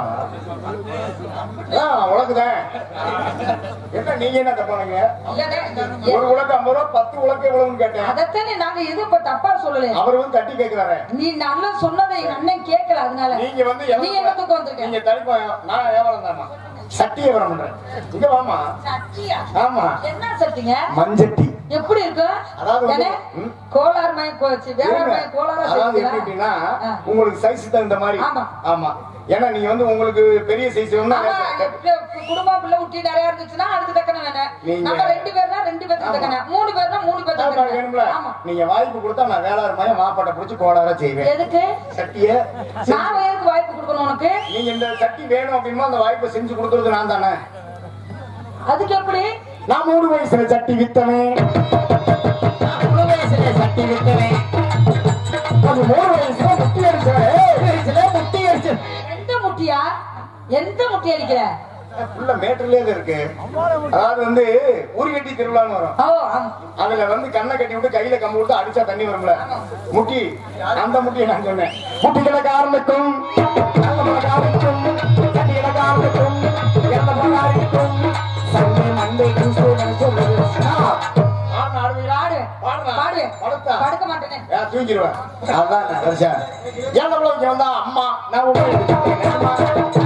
ஆ உலக்குதான் என்ன நீங்க என்ன தப்பானுங்க இல்லண்ணே, ஒரு உலக்கு ஐம்பது ரூபா பத்து உலக்கு எவ்வளவுன்னு கேட்டேன் அதைத்தானே நாங்க எதுவும் இப்ப தப்பா சொல்லலையே அவர் வந்து தட்டி கேட்கிறாரு நீ நல்லா சொன்னதை எங்க அண்ணன் கேட்கல அதனால நீங்க வந்து நீ என்ன தூக்கம் வந்திருக்க நீங்க தனிப்பா நான் வியாபாரம் தாமா சட்டி வியாபாரம் பண்றேன் இங்க வாமா சட்டியா ஆமா என்ன சட்டிங்க மஞ்சட்டி எப்படி இருக்கு அதாவது வந்து- ஏண்ணே, ம். கோளாறு மயம் கோச்சு வேளாண் மயம் கோளாறு அதாவது எப்படி அப்படின்னா உங்களுக்கு சைஸ் தகுந்த மாதிரி ஆமா. ஆமா ஏன்னா நீங்க வந்து உங்களுக்கு பெரிய சைஸ் வேணும்னா ஆமா, எங்க பிள்ளை- குடும்பம் பிள்ளை குட்டி நிறைய இருந்துச்சுன்னா அதுக்கு தக்கன வேணும் நீங்க- நம்ம ரெண்டு பேர்னா ரெண்டு பேருக்கு தக்கன மூணு பேர்னா மூணு பேருக்கு அதான் தக்கன வேணும்ல ஆமா நீங்க வாய்ப்பு கொடுத்தா நான் வேளாண் மாதிரி மாப்பாட்டை பிடிச்சி கோளாரா செய்வேன் எதுக்கு சட்டிய நான் எதுக்கு வாய்ப்பு கொடுக்கணும் உனக்கு நீங்க இந்த சட்டி வேணும் அப்படின்னா அந்த வாய்ப்பை செஞ்சு கொடுக்கறது நான் தானே அதுக்கு எப்படி நான் மூணு வயசுல சட்டி வித்தவன் மூணு வயசுல சட்டி வித்தவன் அது மூணு வயசுல முட்டி அடிச்சவன் ஏழு வயசுல முட்டி அடிச்சு எந்த முட்டியா எந்த முட்டி அடிக்கிற உள்ள மேட்டர்லயே இது இருக்கு அதாவது வந்து ஊர்கட்டி திருவிழான்னு வரும் ஓ ஆமா. அதுல வந்து கண்ணை கட்டி விட்டு கையில கம்பு விட்டு அடிச்சா தண்ணி வரும்ல முட்டி அந்த முட்டியை நான் சொன்னேன் முட்டி கிழக்கு ஆரம்பிக்கும் நல்ல மழை ஆரம்பிக்கும் சட்டி கிழக்கு ஆரம்பிக்கும் எந்த மழை ஆரம்பிக்கும் சண்டை மண்டை கிறிஸ்துவன் சொல்லுது ஆடுன ஆடுவீங்களா? பாடுவேன். பாடுறா. பாடுவேன். படுத்தா? படுக்க மாட்டேனே ஏன் தூங்கிடுவேன் அதான் நான் தரிசா ஏன் இங்க வந்தா அம்மா நான் உங்களுக்கு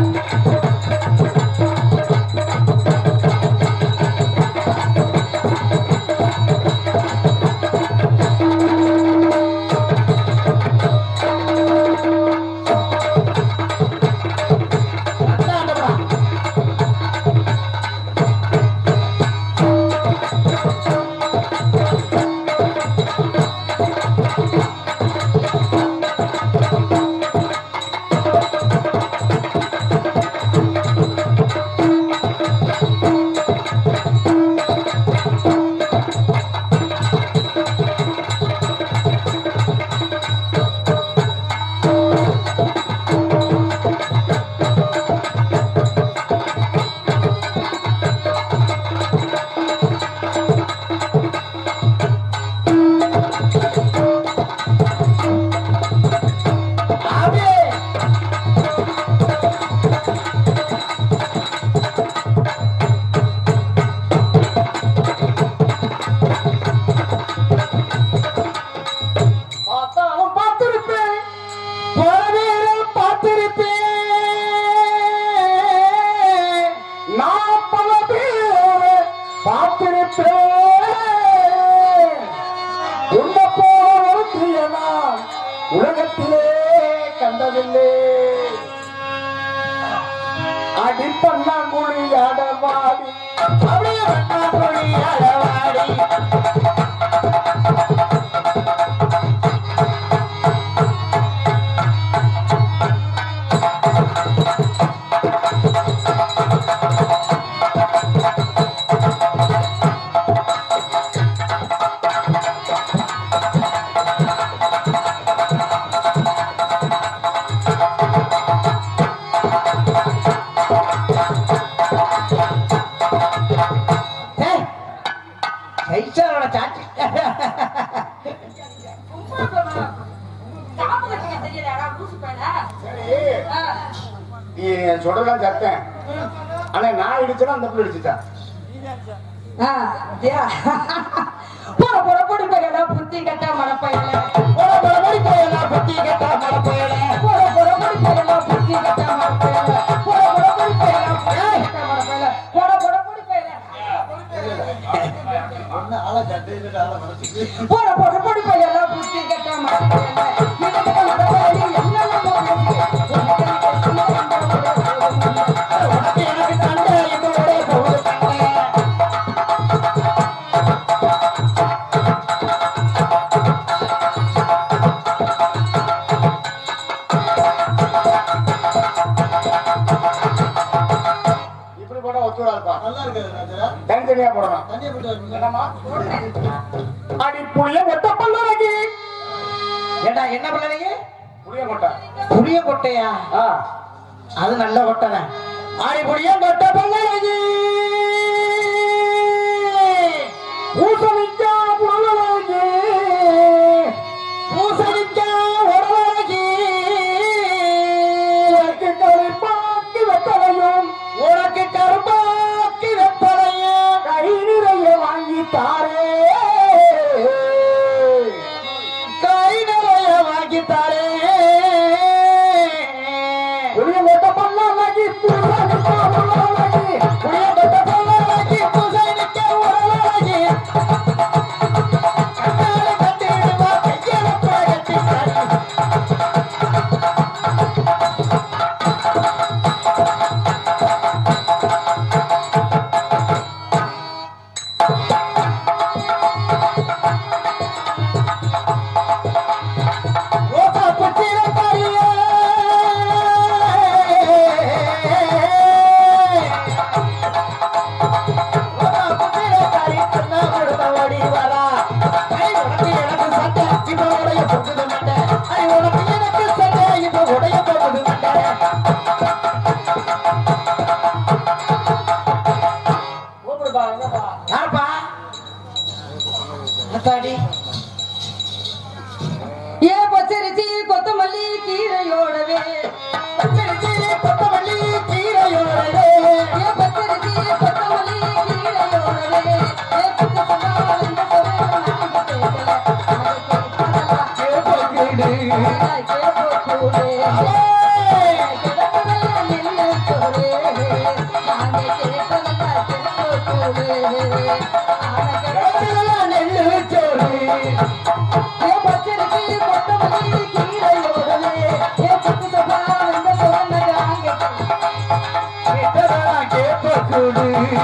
பார்த்தாலும் பார்த்திருப்பேன் பலவேறும் பார்த்திருப்பேன் நான் பல பேரை பார்த்திருப்பேன் உன்னை போல நான் உலகத்திலே கண்டதில்லை அடி பண்ணாங்குழி அடவாடி அப்படியே பண்ணாங்குழி அடவாடி நீ சொல்றதெல்லாம் சத்தேன் ஆனா நான் இடிச்சேன்னா அந்த பிள்ளை இடிச்சுட்டான் ஆ, தியா. போட போட போடு பையல புத்தி கட்ட மடப்பையல போட போட போடி பையல புத்தி கட்ட மடப்பையல போட போட போடி பையல புத்தி கட்ட மடப்பையல போட போட போடி பையல புத்தி கட்ட மடப்பையல போட போட போடி பையல ஒண்ணு ஆளை கட்டு இல்ல ஆளை மனசுக்கு போட போட போடி பையல புத்தி கட்ட மடப்பையல இதுக்கு மடப்பையல என்னென்ன உனக்கு எனக்கு சண்டை இதோட போடு சண்டை இப்படி போட்டா ஒத்துவா இருப்பா நல்லா இருக்காது ராஜா தனித்தனியா போடணும் தண்ணியை போட்டு வரணும். என்னம்மா அடி புளிய வெட்ட பல்லறகி ஏண்டா என்ன பண்ணீங்க புளிய கொட்டை புளிய கொட்டையா ஆ அது நல்ல கொட்டை தான் அடி புளிய வெட்ட பல்லறகி பூசணிக்கா புலவரகி பூசணிக்கா உடலரகி உனக்கு கருப்பாக்கி வெட்டலையும் உனக்கு கருப்பாக்கி வெட்டலையும் கை நிறைய வாங்கி தாரே கை நிறைய வாங்கி தாரே புளிய வெட்ட பல்லறகி பூசணிக்கா உடலரகி புளிய வெட்ட பல்லறகி பூசணிக்கா உடலரகி கண்ணால கட்டிடுவா கையில பழகட்டி ரோசா பட்டிர காரியே ரோசா பட்டிர காரி கண்ணா கொடுத்த ஓடி வரா ஐ உனக்கு எனக்கு சண்டை இப்ப உடைய போகுது மண்டை ஐ உனக்கு எனக்கு சண்டை இப்ப உடைய போகுது மண்டை கூப்பிடுப்பா என்னப்பா யாருப்பா அத்தாடி ஏ பச்சரிசி கொத்தமல்லி கீரையோடவே பச்சரிசி கொத்தமல்லி கீரையோடவே ஏ பச்சரிசி கொத்தமல்லி கீரையோடவே ஏ புத்து சொன்னால் இந்த சொல் நான் கேட்கல அதை கேட்கலாம் அதை கேட்கக்கூடே கிடப்பதெல்லாம் நின்று சோறு நாங்க கேட்கலாம் கேட்கக்கூடே ஆன கிடப்பதெல்லாம் நெல்லு சோறு ஏ பச்சரிசி கொத்தமல்லி கீரையோடவே ஏ புத்து சொன்னால் இந்த சொல் நான் கேட்கலாம் கேட்கக்கூடு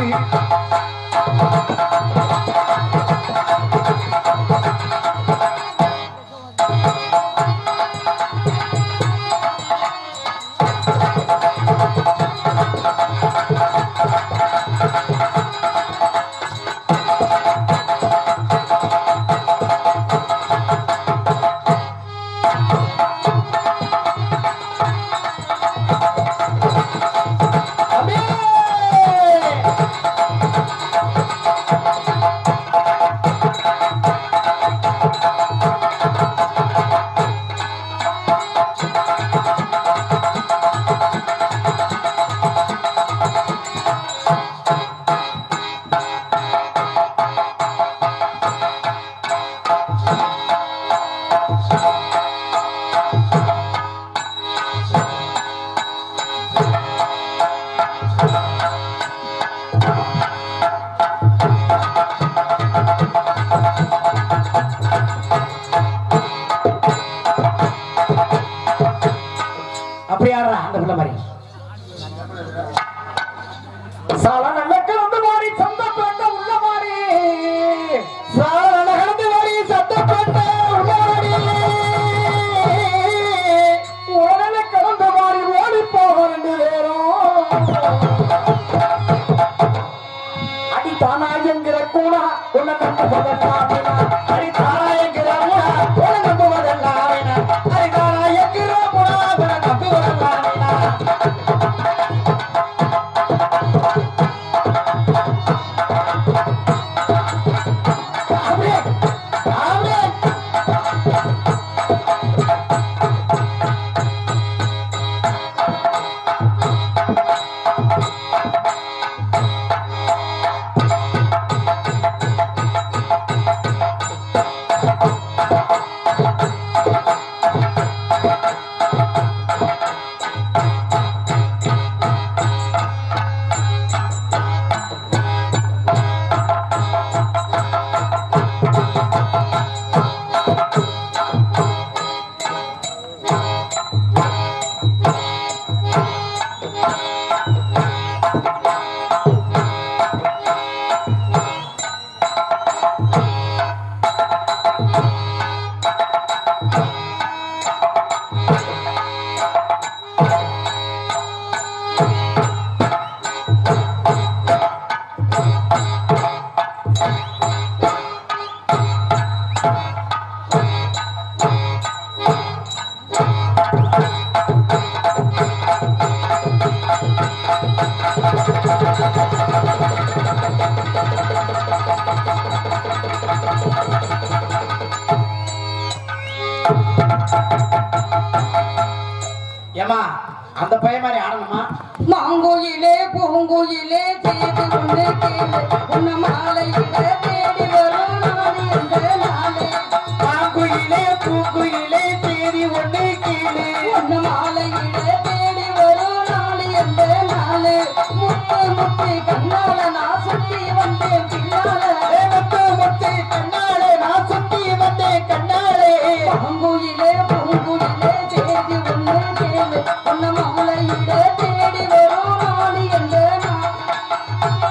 அப்படி ஆடுறா அந்த பிள்ளை மாதிரி சால நல்ல கலந்து மாறி சந்தப்பேட்ட உள்ள மாறி சால நல்ல கலந்து மாறி சந்தப்பேட்ட உள்ள மாறி உடனே கலந்து மாறி ஓடி போக ரெண்டு பேரும் அடி தானா என்கிற கூடா உன்னை நம்புவதெல்லாம் வீணா. அடி தானா என்கிற கூடா உன்னை நம்புவதெல்லாம் வீணா. அடி தானா என்கிற கூடா உன்னை நம்புவதெல்லாம் வீணா. அப்படியே, அப்படியே. ஏமா அந்த பையன் மாதிரி ஆடணுமா மாங்குயிலே பூங்குயிலே செய்து கொண்டு கேளு உன்ன மாலையிட தேடி வரும் நாடு என்ற நாளே மாங்குயிலே பூங்குயிலே தேடி ஒண்ணு கீழே உன்ன மாலையிட தேடி வரும் நாடு என்ற நாளே முத்து முத்து கண்ணால நான் சுத்தி வந்தேன் பின்னால முத்து முத்து கண்ணாலே நான் சுத்தி வந்தேன் கண்ணாலே மாங்குயிலே பூங்குயிலே செய்தி ஒன்று கேளு உன்ன மாலையிட தேடி வரும் நாடு என்ற நாளே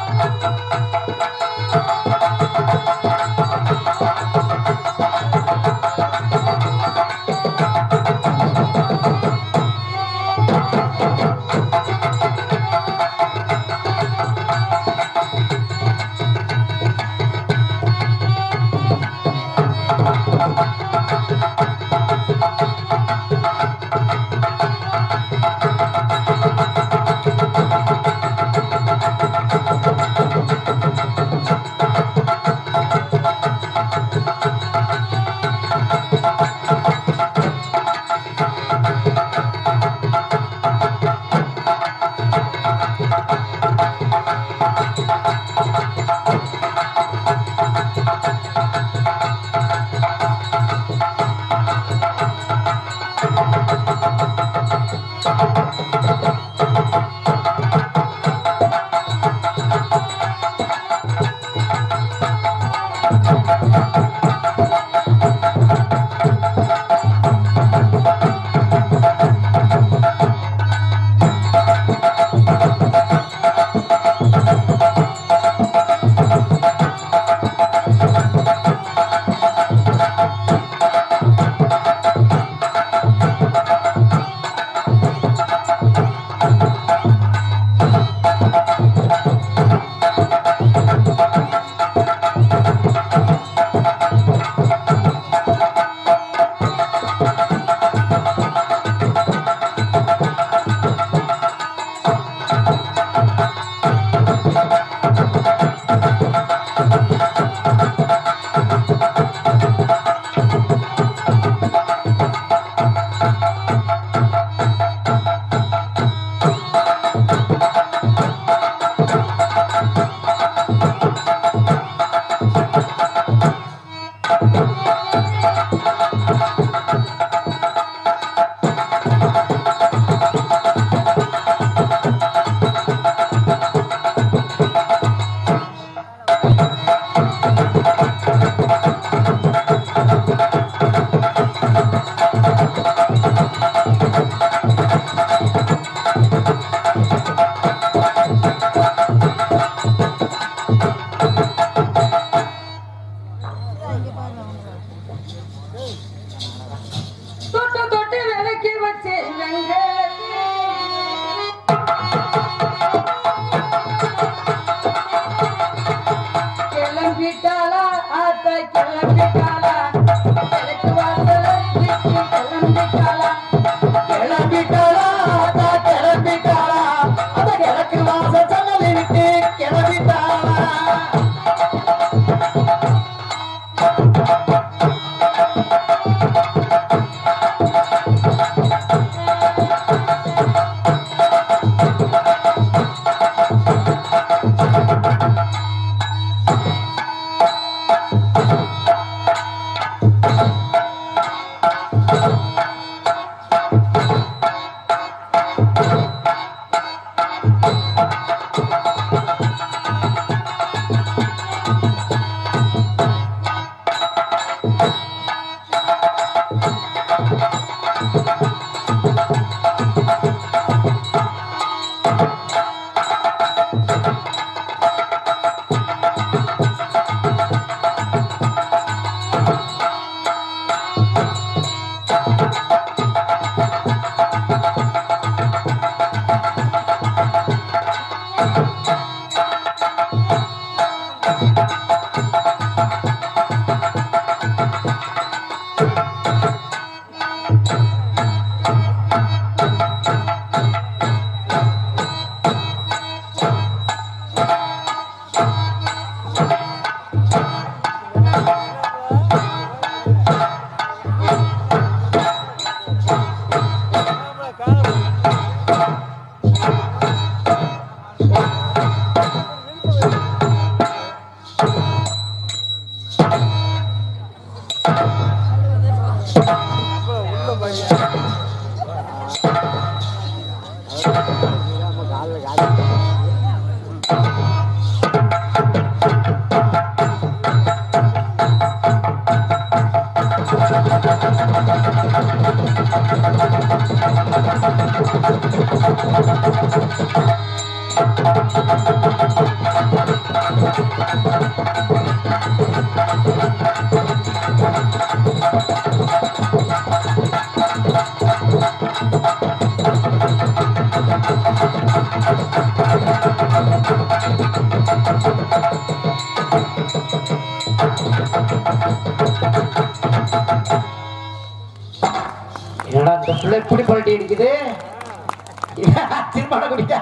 என்னடா இந்த பிள்ளை இப்படி பல்ட்டி அடிக்குது திருமணம் குடிக்க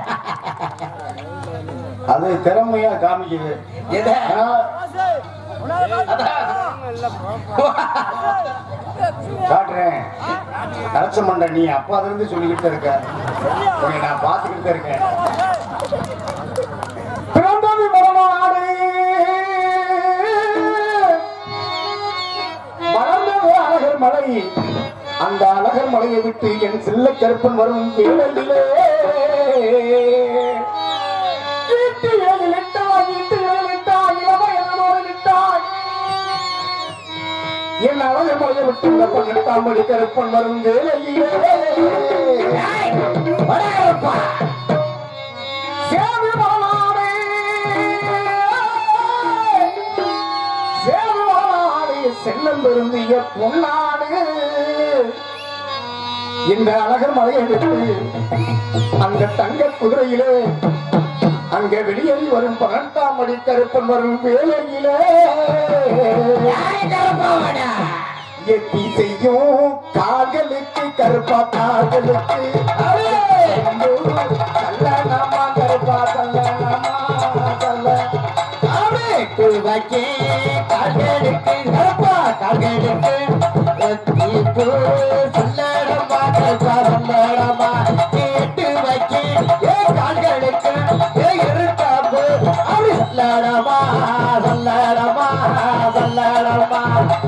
அது திறமையா காமிக்குது எதை காட்டுறேன் நரச்ச மண்ட நீ அப்பால இருந்து சொல்லிக்கிட்டு இருக்க உன்னை நான் பார்த்துக்கிட்டு இருக்கேன் பிறந்தது மரணநாடு வளர்ந்தது அழகர் மலை அந்த அழகர் மலையை விட்டு என் சில்ல கருப்பன் வரும் வேளையிலே ஈட்டு ஏழிலிட்டாய், ஈட்டு ஏழிலிட்டாய், இளவயதனோடிலிட்டாய். என் அழகர் மலையை விட்டு கருப்பன் எடுத்தாம்படி கருப்பன் வரும் வேளையிலே வடகருப்பா, சேவி மலநாடே, சேவி மலநாடே, செல்லம் பெருந்திய பொன்னாடு இந்த அழகர் மலையை விட்டு அந்த தங்க குதிரையிலே அங்க வெளியேறி வரும் பன்னெண்டாம் மணி கருப்பன் வரும் வேலையிலே எத்தி செய்யும் கால்களுக்கு கருப்பா கால்களுக்கு கல்லணமா கருப்பா கல்லணமா கல்ல வைக்கே கால்களுக்கு கருப்பா கால்களுக்கு எத்தி சொல்லடமா கருப்பா சொல்லடமா கேட்டு வைக்கே ஏ கால்களுக்கு ஏ இருக்காப்பு அப்படி சொல்லடமா சொல்லடமா சொல்லடமா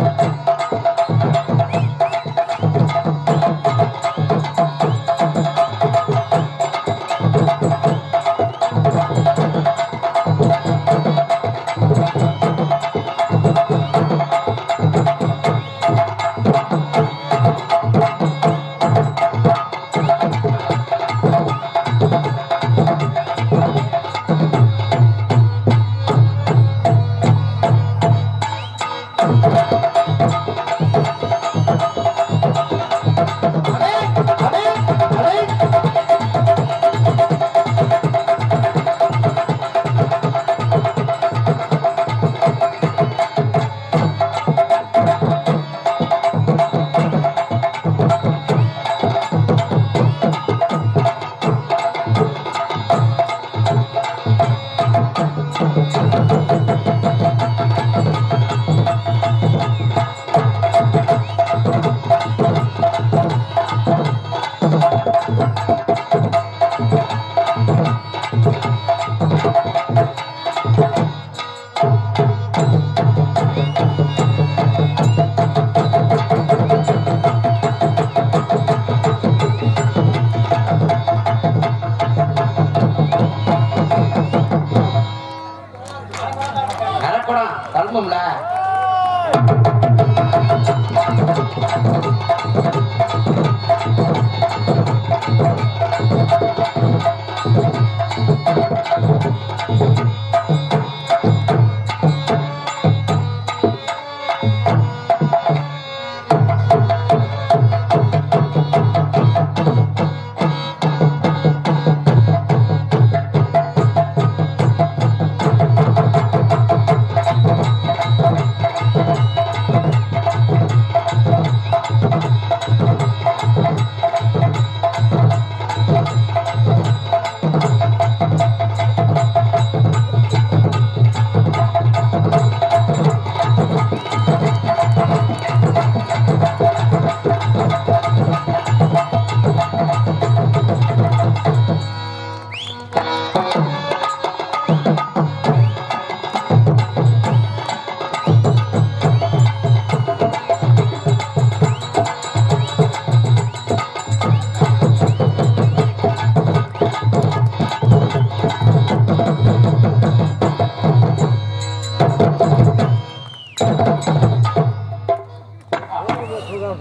நடக்கணும் தர்மம்ல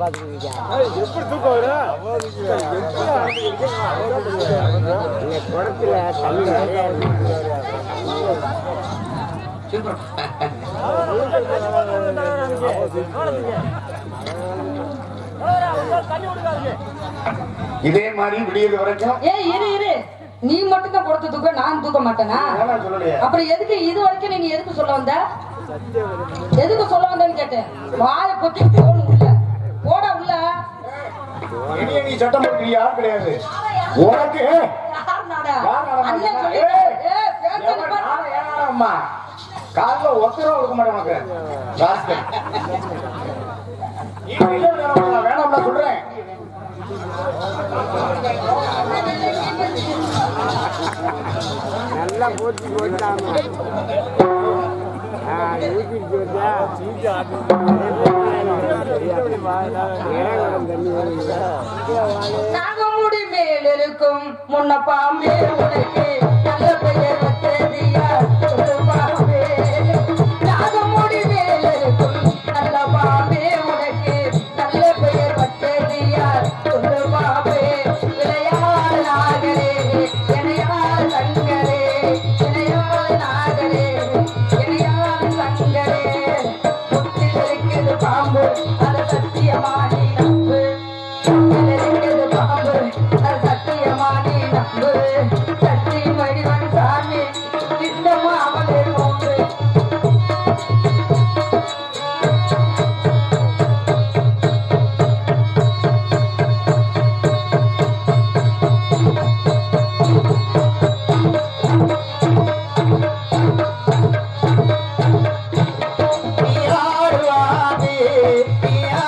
எப்படி தூக்கம் வரும் இந்த குடத்துல தண்ணி நிறைய இதே மாதிரி விடியது வரைக்கும் ஏய் இரு இரு நீ மட்டும் தான் கொடுத்து தூக்க நான் தூக்க மாட்டேனா வேணாம் சொல்லலையே அப்புறம் எதுக்கு இது வரைக்கும் நீங்க எதுக்கு சொல்ல வந்த எதுக்கு சொல்ல வந்தேன்னு கேட்டேன் வாய பொத்தி போன் உள்ள போட உள்ள இனிய நீ சட்டம் போட்டு நீ யாரும் கிடையாது உனக்கு ஏய், யார் நாடா யார் நாடா அண்ணன் சொன்னா? சொல்லி ஏய், ஏய் பேச்சு எவன் நிப்பாட்டு. நாடா, ஏன் நாடா அம்மா? காதுல ஒத்த ரூபா கொடுக்க மாட்டேன் உனக்கு ராஸ்கல். நீ வெளியே வேணாம், நான் வேணாம்ல சொல்றேன் நல்லா போட்டு போட்டாம ஊற்றிட்டு வந்தா இறங்கடம் தண்ணி வருது நாகமுடி மேல் இருக்கும் முன்ன பாம்பே உனக்கு நல்ல பெயர் வச்சதியா சொல்லு பாம்பே நாகமுடி மேல் இருக்கும் நல்ல பாம்பே உனக்கு நல்ல பெயர் வச்சதியா சொல்லு பாம்பே விளையாட நாகரே இணையால் சங்கரே இணையால் நாகரே இணையால் சங்கரே முத்தில் இருக்குது பாம்பு அது சத்தியமானி நம்பு இருக்குது பாம்பு அது சத்தியமானி நம்பு சக்தி வடிவன் சாமி இஷ்டமா அவளே நோம்பு நீயாடுவாதே நீயா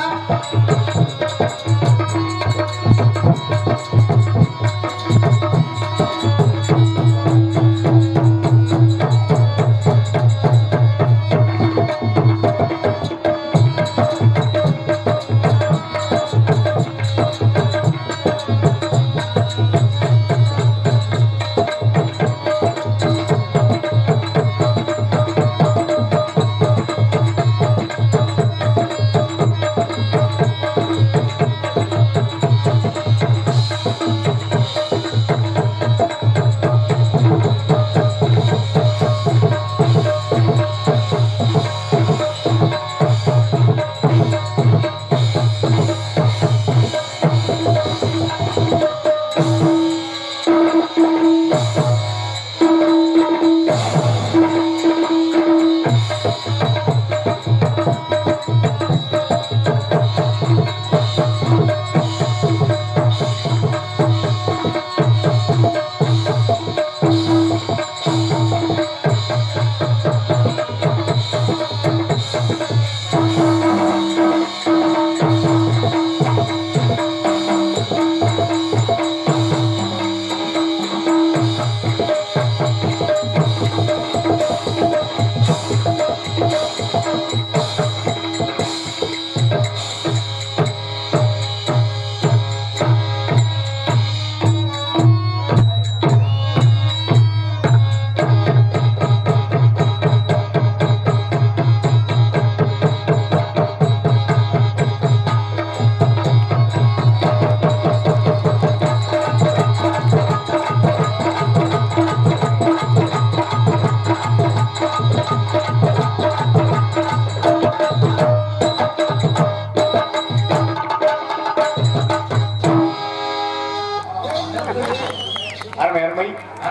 அருமை அருமை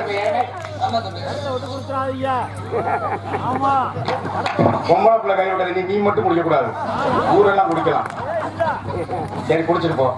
பொம்பளை பிள்ளை கை விட்டது நீ நீ மட்டும் குடிக்க கூடாது ஊரெல்லாம் குடிக்கலாம் சரி குடிச்சிட்டு போ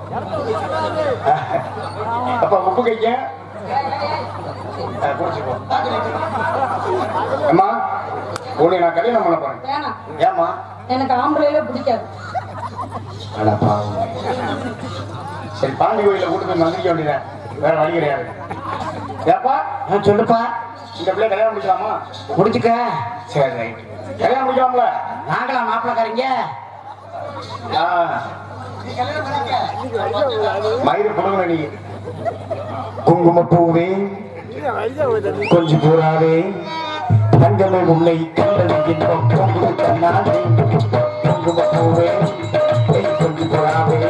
அப்ப உப்பு கைக்க குடிச்சிட்டு போ அம்மா உன்னை நான் கல்யாணம் பண்ண போறேன் வேணாம் ஏம்மா எனக்கு ஆம்பளையில பிடிக்காது அட பாவம். சரி பாண்டி கோயில கூட்டு போய் மந்திரிக்க வேண்டியதான் வேற வழி கிடையாது ஏப்பா சொல்லுப்பா இந்த பிள்ளை கல்யாணம் முடிக்கலாமா முடிச்சுக்க சரி ரைட் கல்யாணம் முடிக்கலாம்ல நாங்களா மாப்பிள்ளக்காரங்க ஆ. மயிறு கொடுங்க நீ குங்குமப்பூவே கொஞ்சம் கூறாதே தங்கமே உன்னை கண்டது இன்பம் பொங்குது கண்ணாதே குங்குமப்பூவே கொஞ்சம் கூறாதே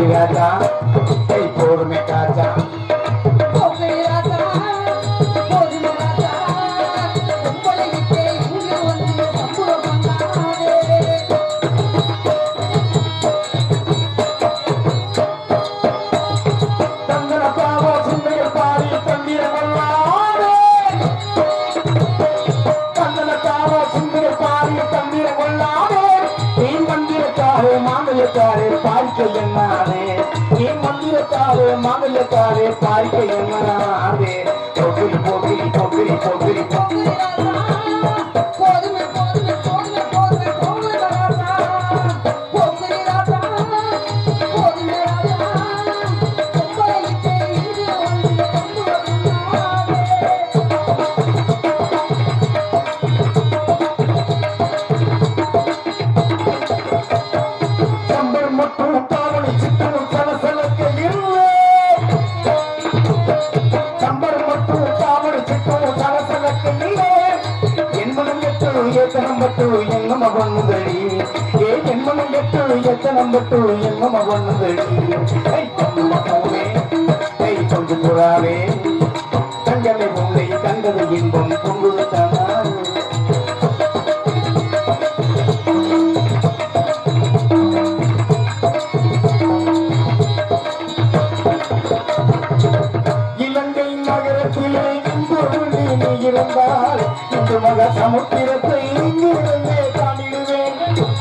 போக்கிரி ராஜா கை போடுமே காஜா போகை ராஜா, போதுமே ராஜா, உங்களை விட்டே இங்கு வந்து சம்புரம் பண்ணாதே. தந்தன பாவோ சுந்தைய பாடி தந்திர கொள்ளாதே தந்தன பாவோ சுந்தைய பாடி தந்திர கொள்ளாதே நீ மந்திரக்காரே மாங்கல்யக்காரே பாரிக்க எண்ணாதே நீ மந்திரக்காரே மாங்கல்யக்காரே பாரிக்க எண்ணாதே போக்கிரி போக்கிரி போக்கிரி போக்கிரி போகை ராஜா, போதுமே, போதுமே, போதுமே, போதுமே, போதுமே ராஜா. போகை ராஜா, போதுமே ராஜா, உங்களை விட்டே இங்கு வந்து சம்புரம் பண்ணாதே. சம்பர் மற்றும் தாவணி சித்தனும் சலசலக்க இல்லை சம்பர் மற்றும் தாவணி சித்தனும் சலசலக்க இல்லை என்மனம் எட்டு ஏத்தனம் பட்டு எண்ணம் அவனுதடி ஏ என்மனம் எட்டு ஏத்தனம் பட்டு எண்ணம் அவனுதடி ஐ கொண்டு மகனே ஐ கொண்டு புறாவே தங்களை உன்னை கண்டது இன்பம் பொங்குது தானார் இலங்கை நகரத்திலே இன்றொரு நீ இருந்தால் இன்று மக சமுத்திரத்தை இங்கிருந்தே காணிடுவேன்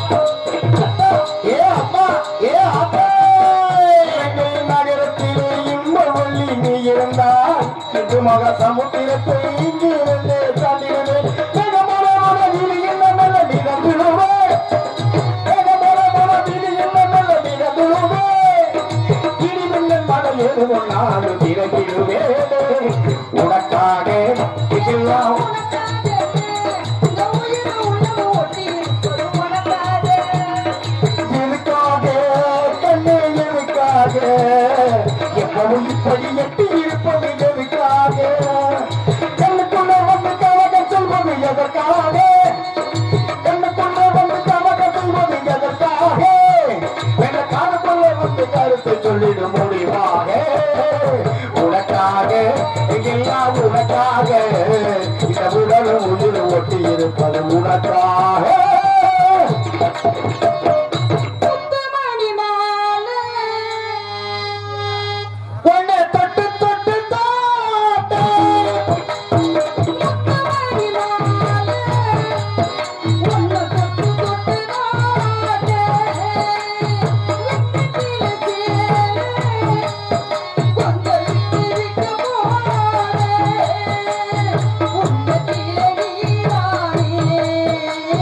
ஏ அப்பா ஏ அப்பா இலங்கை நகரத்திலே இன்பவள்ளி நீ இருந்தால் இன்று மக சமுத்திரத்தை இங்கிருந்தே காணிடுவேன் ஜெகமர மனதில் என்ன நல்ல நிறந்திடுவே ஜெகமர மனதில் என்ன நல்ல நிறந்திடுவே இடிமின்னல் மழை ஏறும் நாடு திறக்கிடுவே உனக்காக இதெல்லாம் இந்த உயிரை உணவு ஒட்டி ஒரு மனக்காதே எதுக்காக கண்ணே எதுக்காக எப்பவும் இப்படி எட்டி இருப்பது எதுக்காக கண்ணுக்குள்ள வந்து கவக சொல்வது எதற்காக கண்ணுக்குள்ள வந்து கவக சொல்வது எதற்காக என காணுக்குள்ள வந்து கருத்து சொல்லிட முடிவாக உனக்காக எல்லாம் உனக்காக இந்த உடலும் உயிர் ஒட்டி இருப்பது உனக்காக முத்துமணி மாலை உன்னை தொட்டு தொட்டு தாத்தே முத்துமணி மாலை உன்னை தொட்டு தொட்டு நாட்டே வெக்கத்தில சேலை கொஞ்சம் விட்டு விட்டு போனாரே உன்னத்திலே நீரானே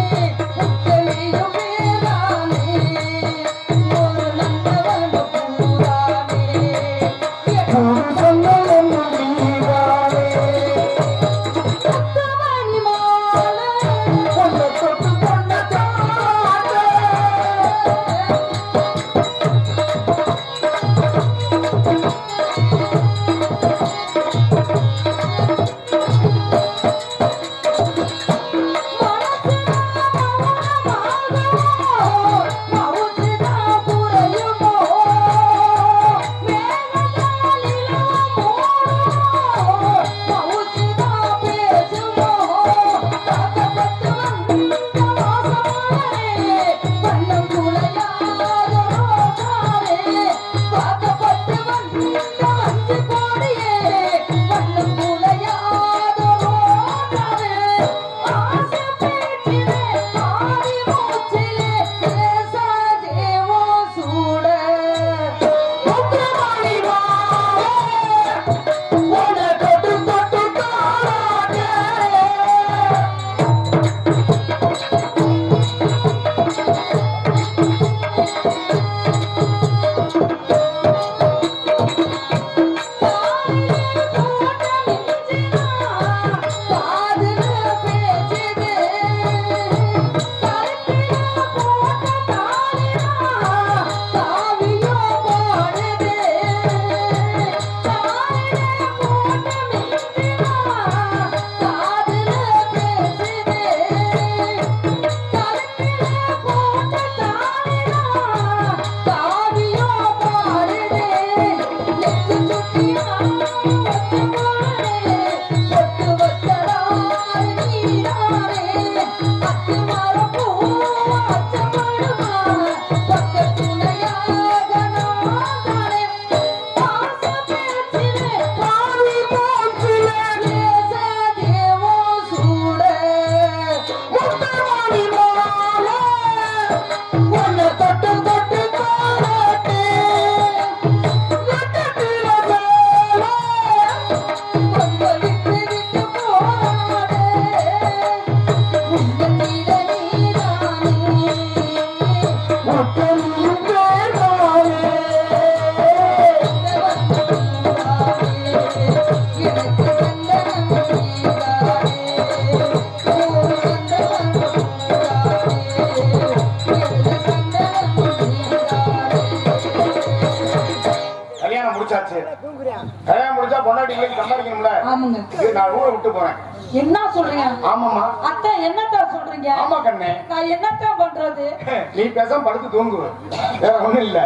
முடிச்சாச்சு கல்யாணம் முடிச்சா பொண்டாட்டி இல்லைன்னு சம்பாதிக்கணும்ல ஆமாங்க இது நான் ஊரை விட்டு போறேன் என்ன சொல்றீங்க ஆமாமா அத்தை என்னத்தான் சொல்றீங்க ஆமா கண்ணே நான் என்னத்தான் பண்றது நீ பேசாம படுத்து தூங்கு வேற ஒண்ணும் இல்ல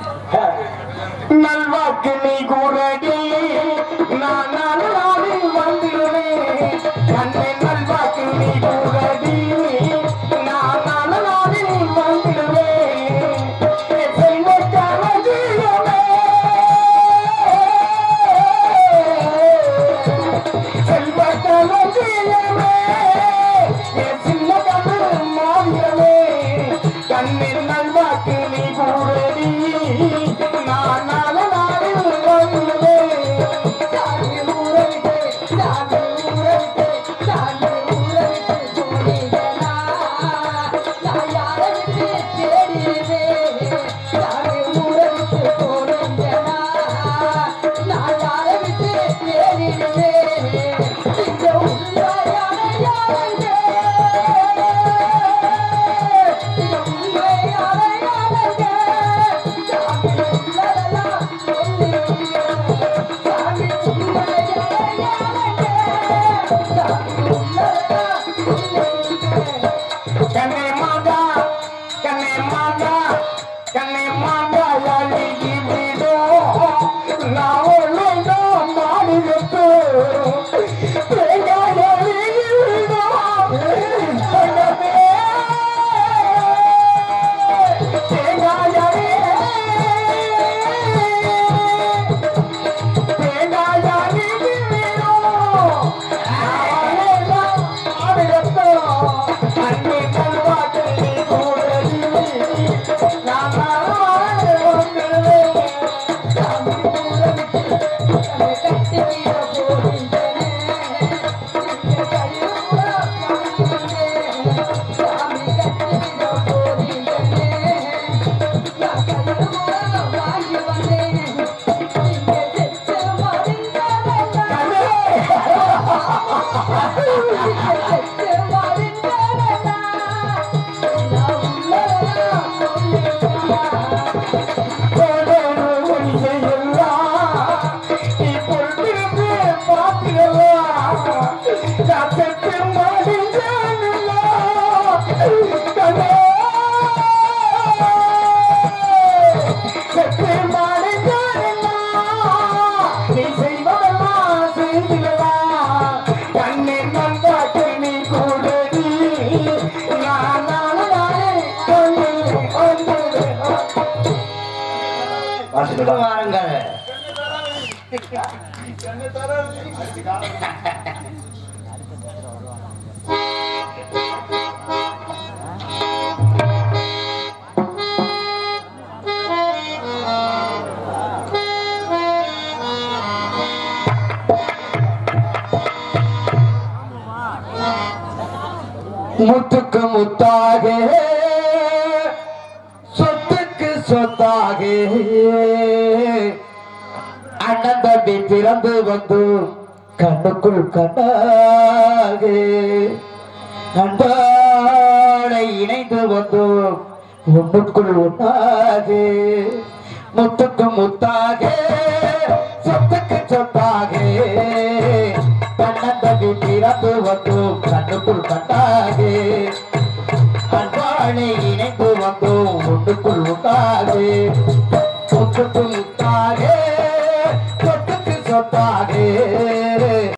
நல்வாக்கு நீ கூறடி நான் நாளில் வந்திருவேன் கண்ணே நல்வாக்கு நீ கூறடி நான் நாளில் வந்திருவேன் செல்வக்கான ஜீவமே செல்வக்கான ஜீவமே என் சின்ன கண்ணு மாறியவே கண்ணில் நல்வாக்கு நீ கூறடி நான் நாள நாளில் வந்திருவேன் சாமி ஊரை விட்டு, சாமி ஊரை விட்டு, சாமி ஊரை விட்டு போனீங்கன்னா, நான் யாரை விட்டு தேடிடுவேன்? சாமி ஊரை விட்டு போனீங்கன்னா, நான் யாரை விட்டு தேடிடுவேன்? இந்த உள்ள யானை யானைங்க. இந்த உள்ள யானை யானைங்க. சாமி உள்ளதெல்லாம் சொல்லிடுங்க. சாமி உள்ள யானை யானைங்க. சாமி உள்ளதெல்லாம் சொல்லிடுங்க. கண்ணே மாதா கண்ணே மாதா கண்ணே மாதா அழுகி விடும் நான் ஒழுங்கா மாடுகட்டு தேங்காய் அழுகி விடும் தங்கமே தேங்காய் அழுகி தேங்காய் அழுகி விடும் நான் ஒழுங்கா மாடுகட்டு அன்பே கல்வாக்கு நீ கூடடி நான் மறவாது வந்துடுவேன் சாமி ஊரை விட்டு நம்மை கட்டிவிட போகின்றனே. இங்கே கையூட வாங்கி வந்தேன். சாமி கட்டிவிட போகின்றனே. நான் கையூட வாங்கி வந்தேன். இங்கே செத்து மடிந்ததெல்லாம். இங்கே செத்து மடிந்ததெல்லாம். நான் உள்ளதெல்லாம் சொல்லிட்டேன். நீ கூடடி நான் நாளே வாருங்கள் முத்துக்கு முத்தாக சொத்துக்கு சொத்தாக அண்ணன் தம்பி பிறந்து வந்து கண்ணுக்குள் கண்ணாக அன்பானை இணைந்து வந்து ஒண்ணுக்குள் ஒன்றாக முத்துக்கு முத்தாக சொத்துக்கு சொத்தாக கண்ணன் தம்பி பிறந்து வந்து கண்ணுக்குள் கண்ணாக அன்பானை இணைந்து வந்தோம் ஒன்றுக்குள் உண்டாது முத்துக்கும்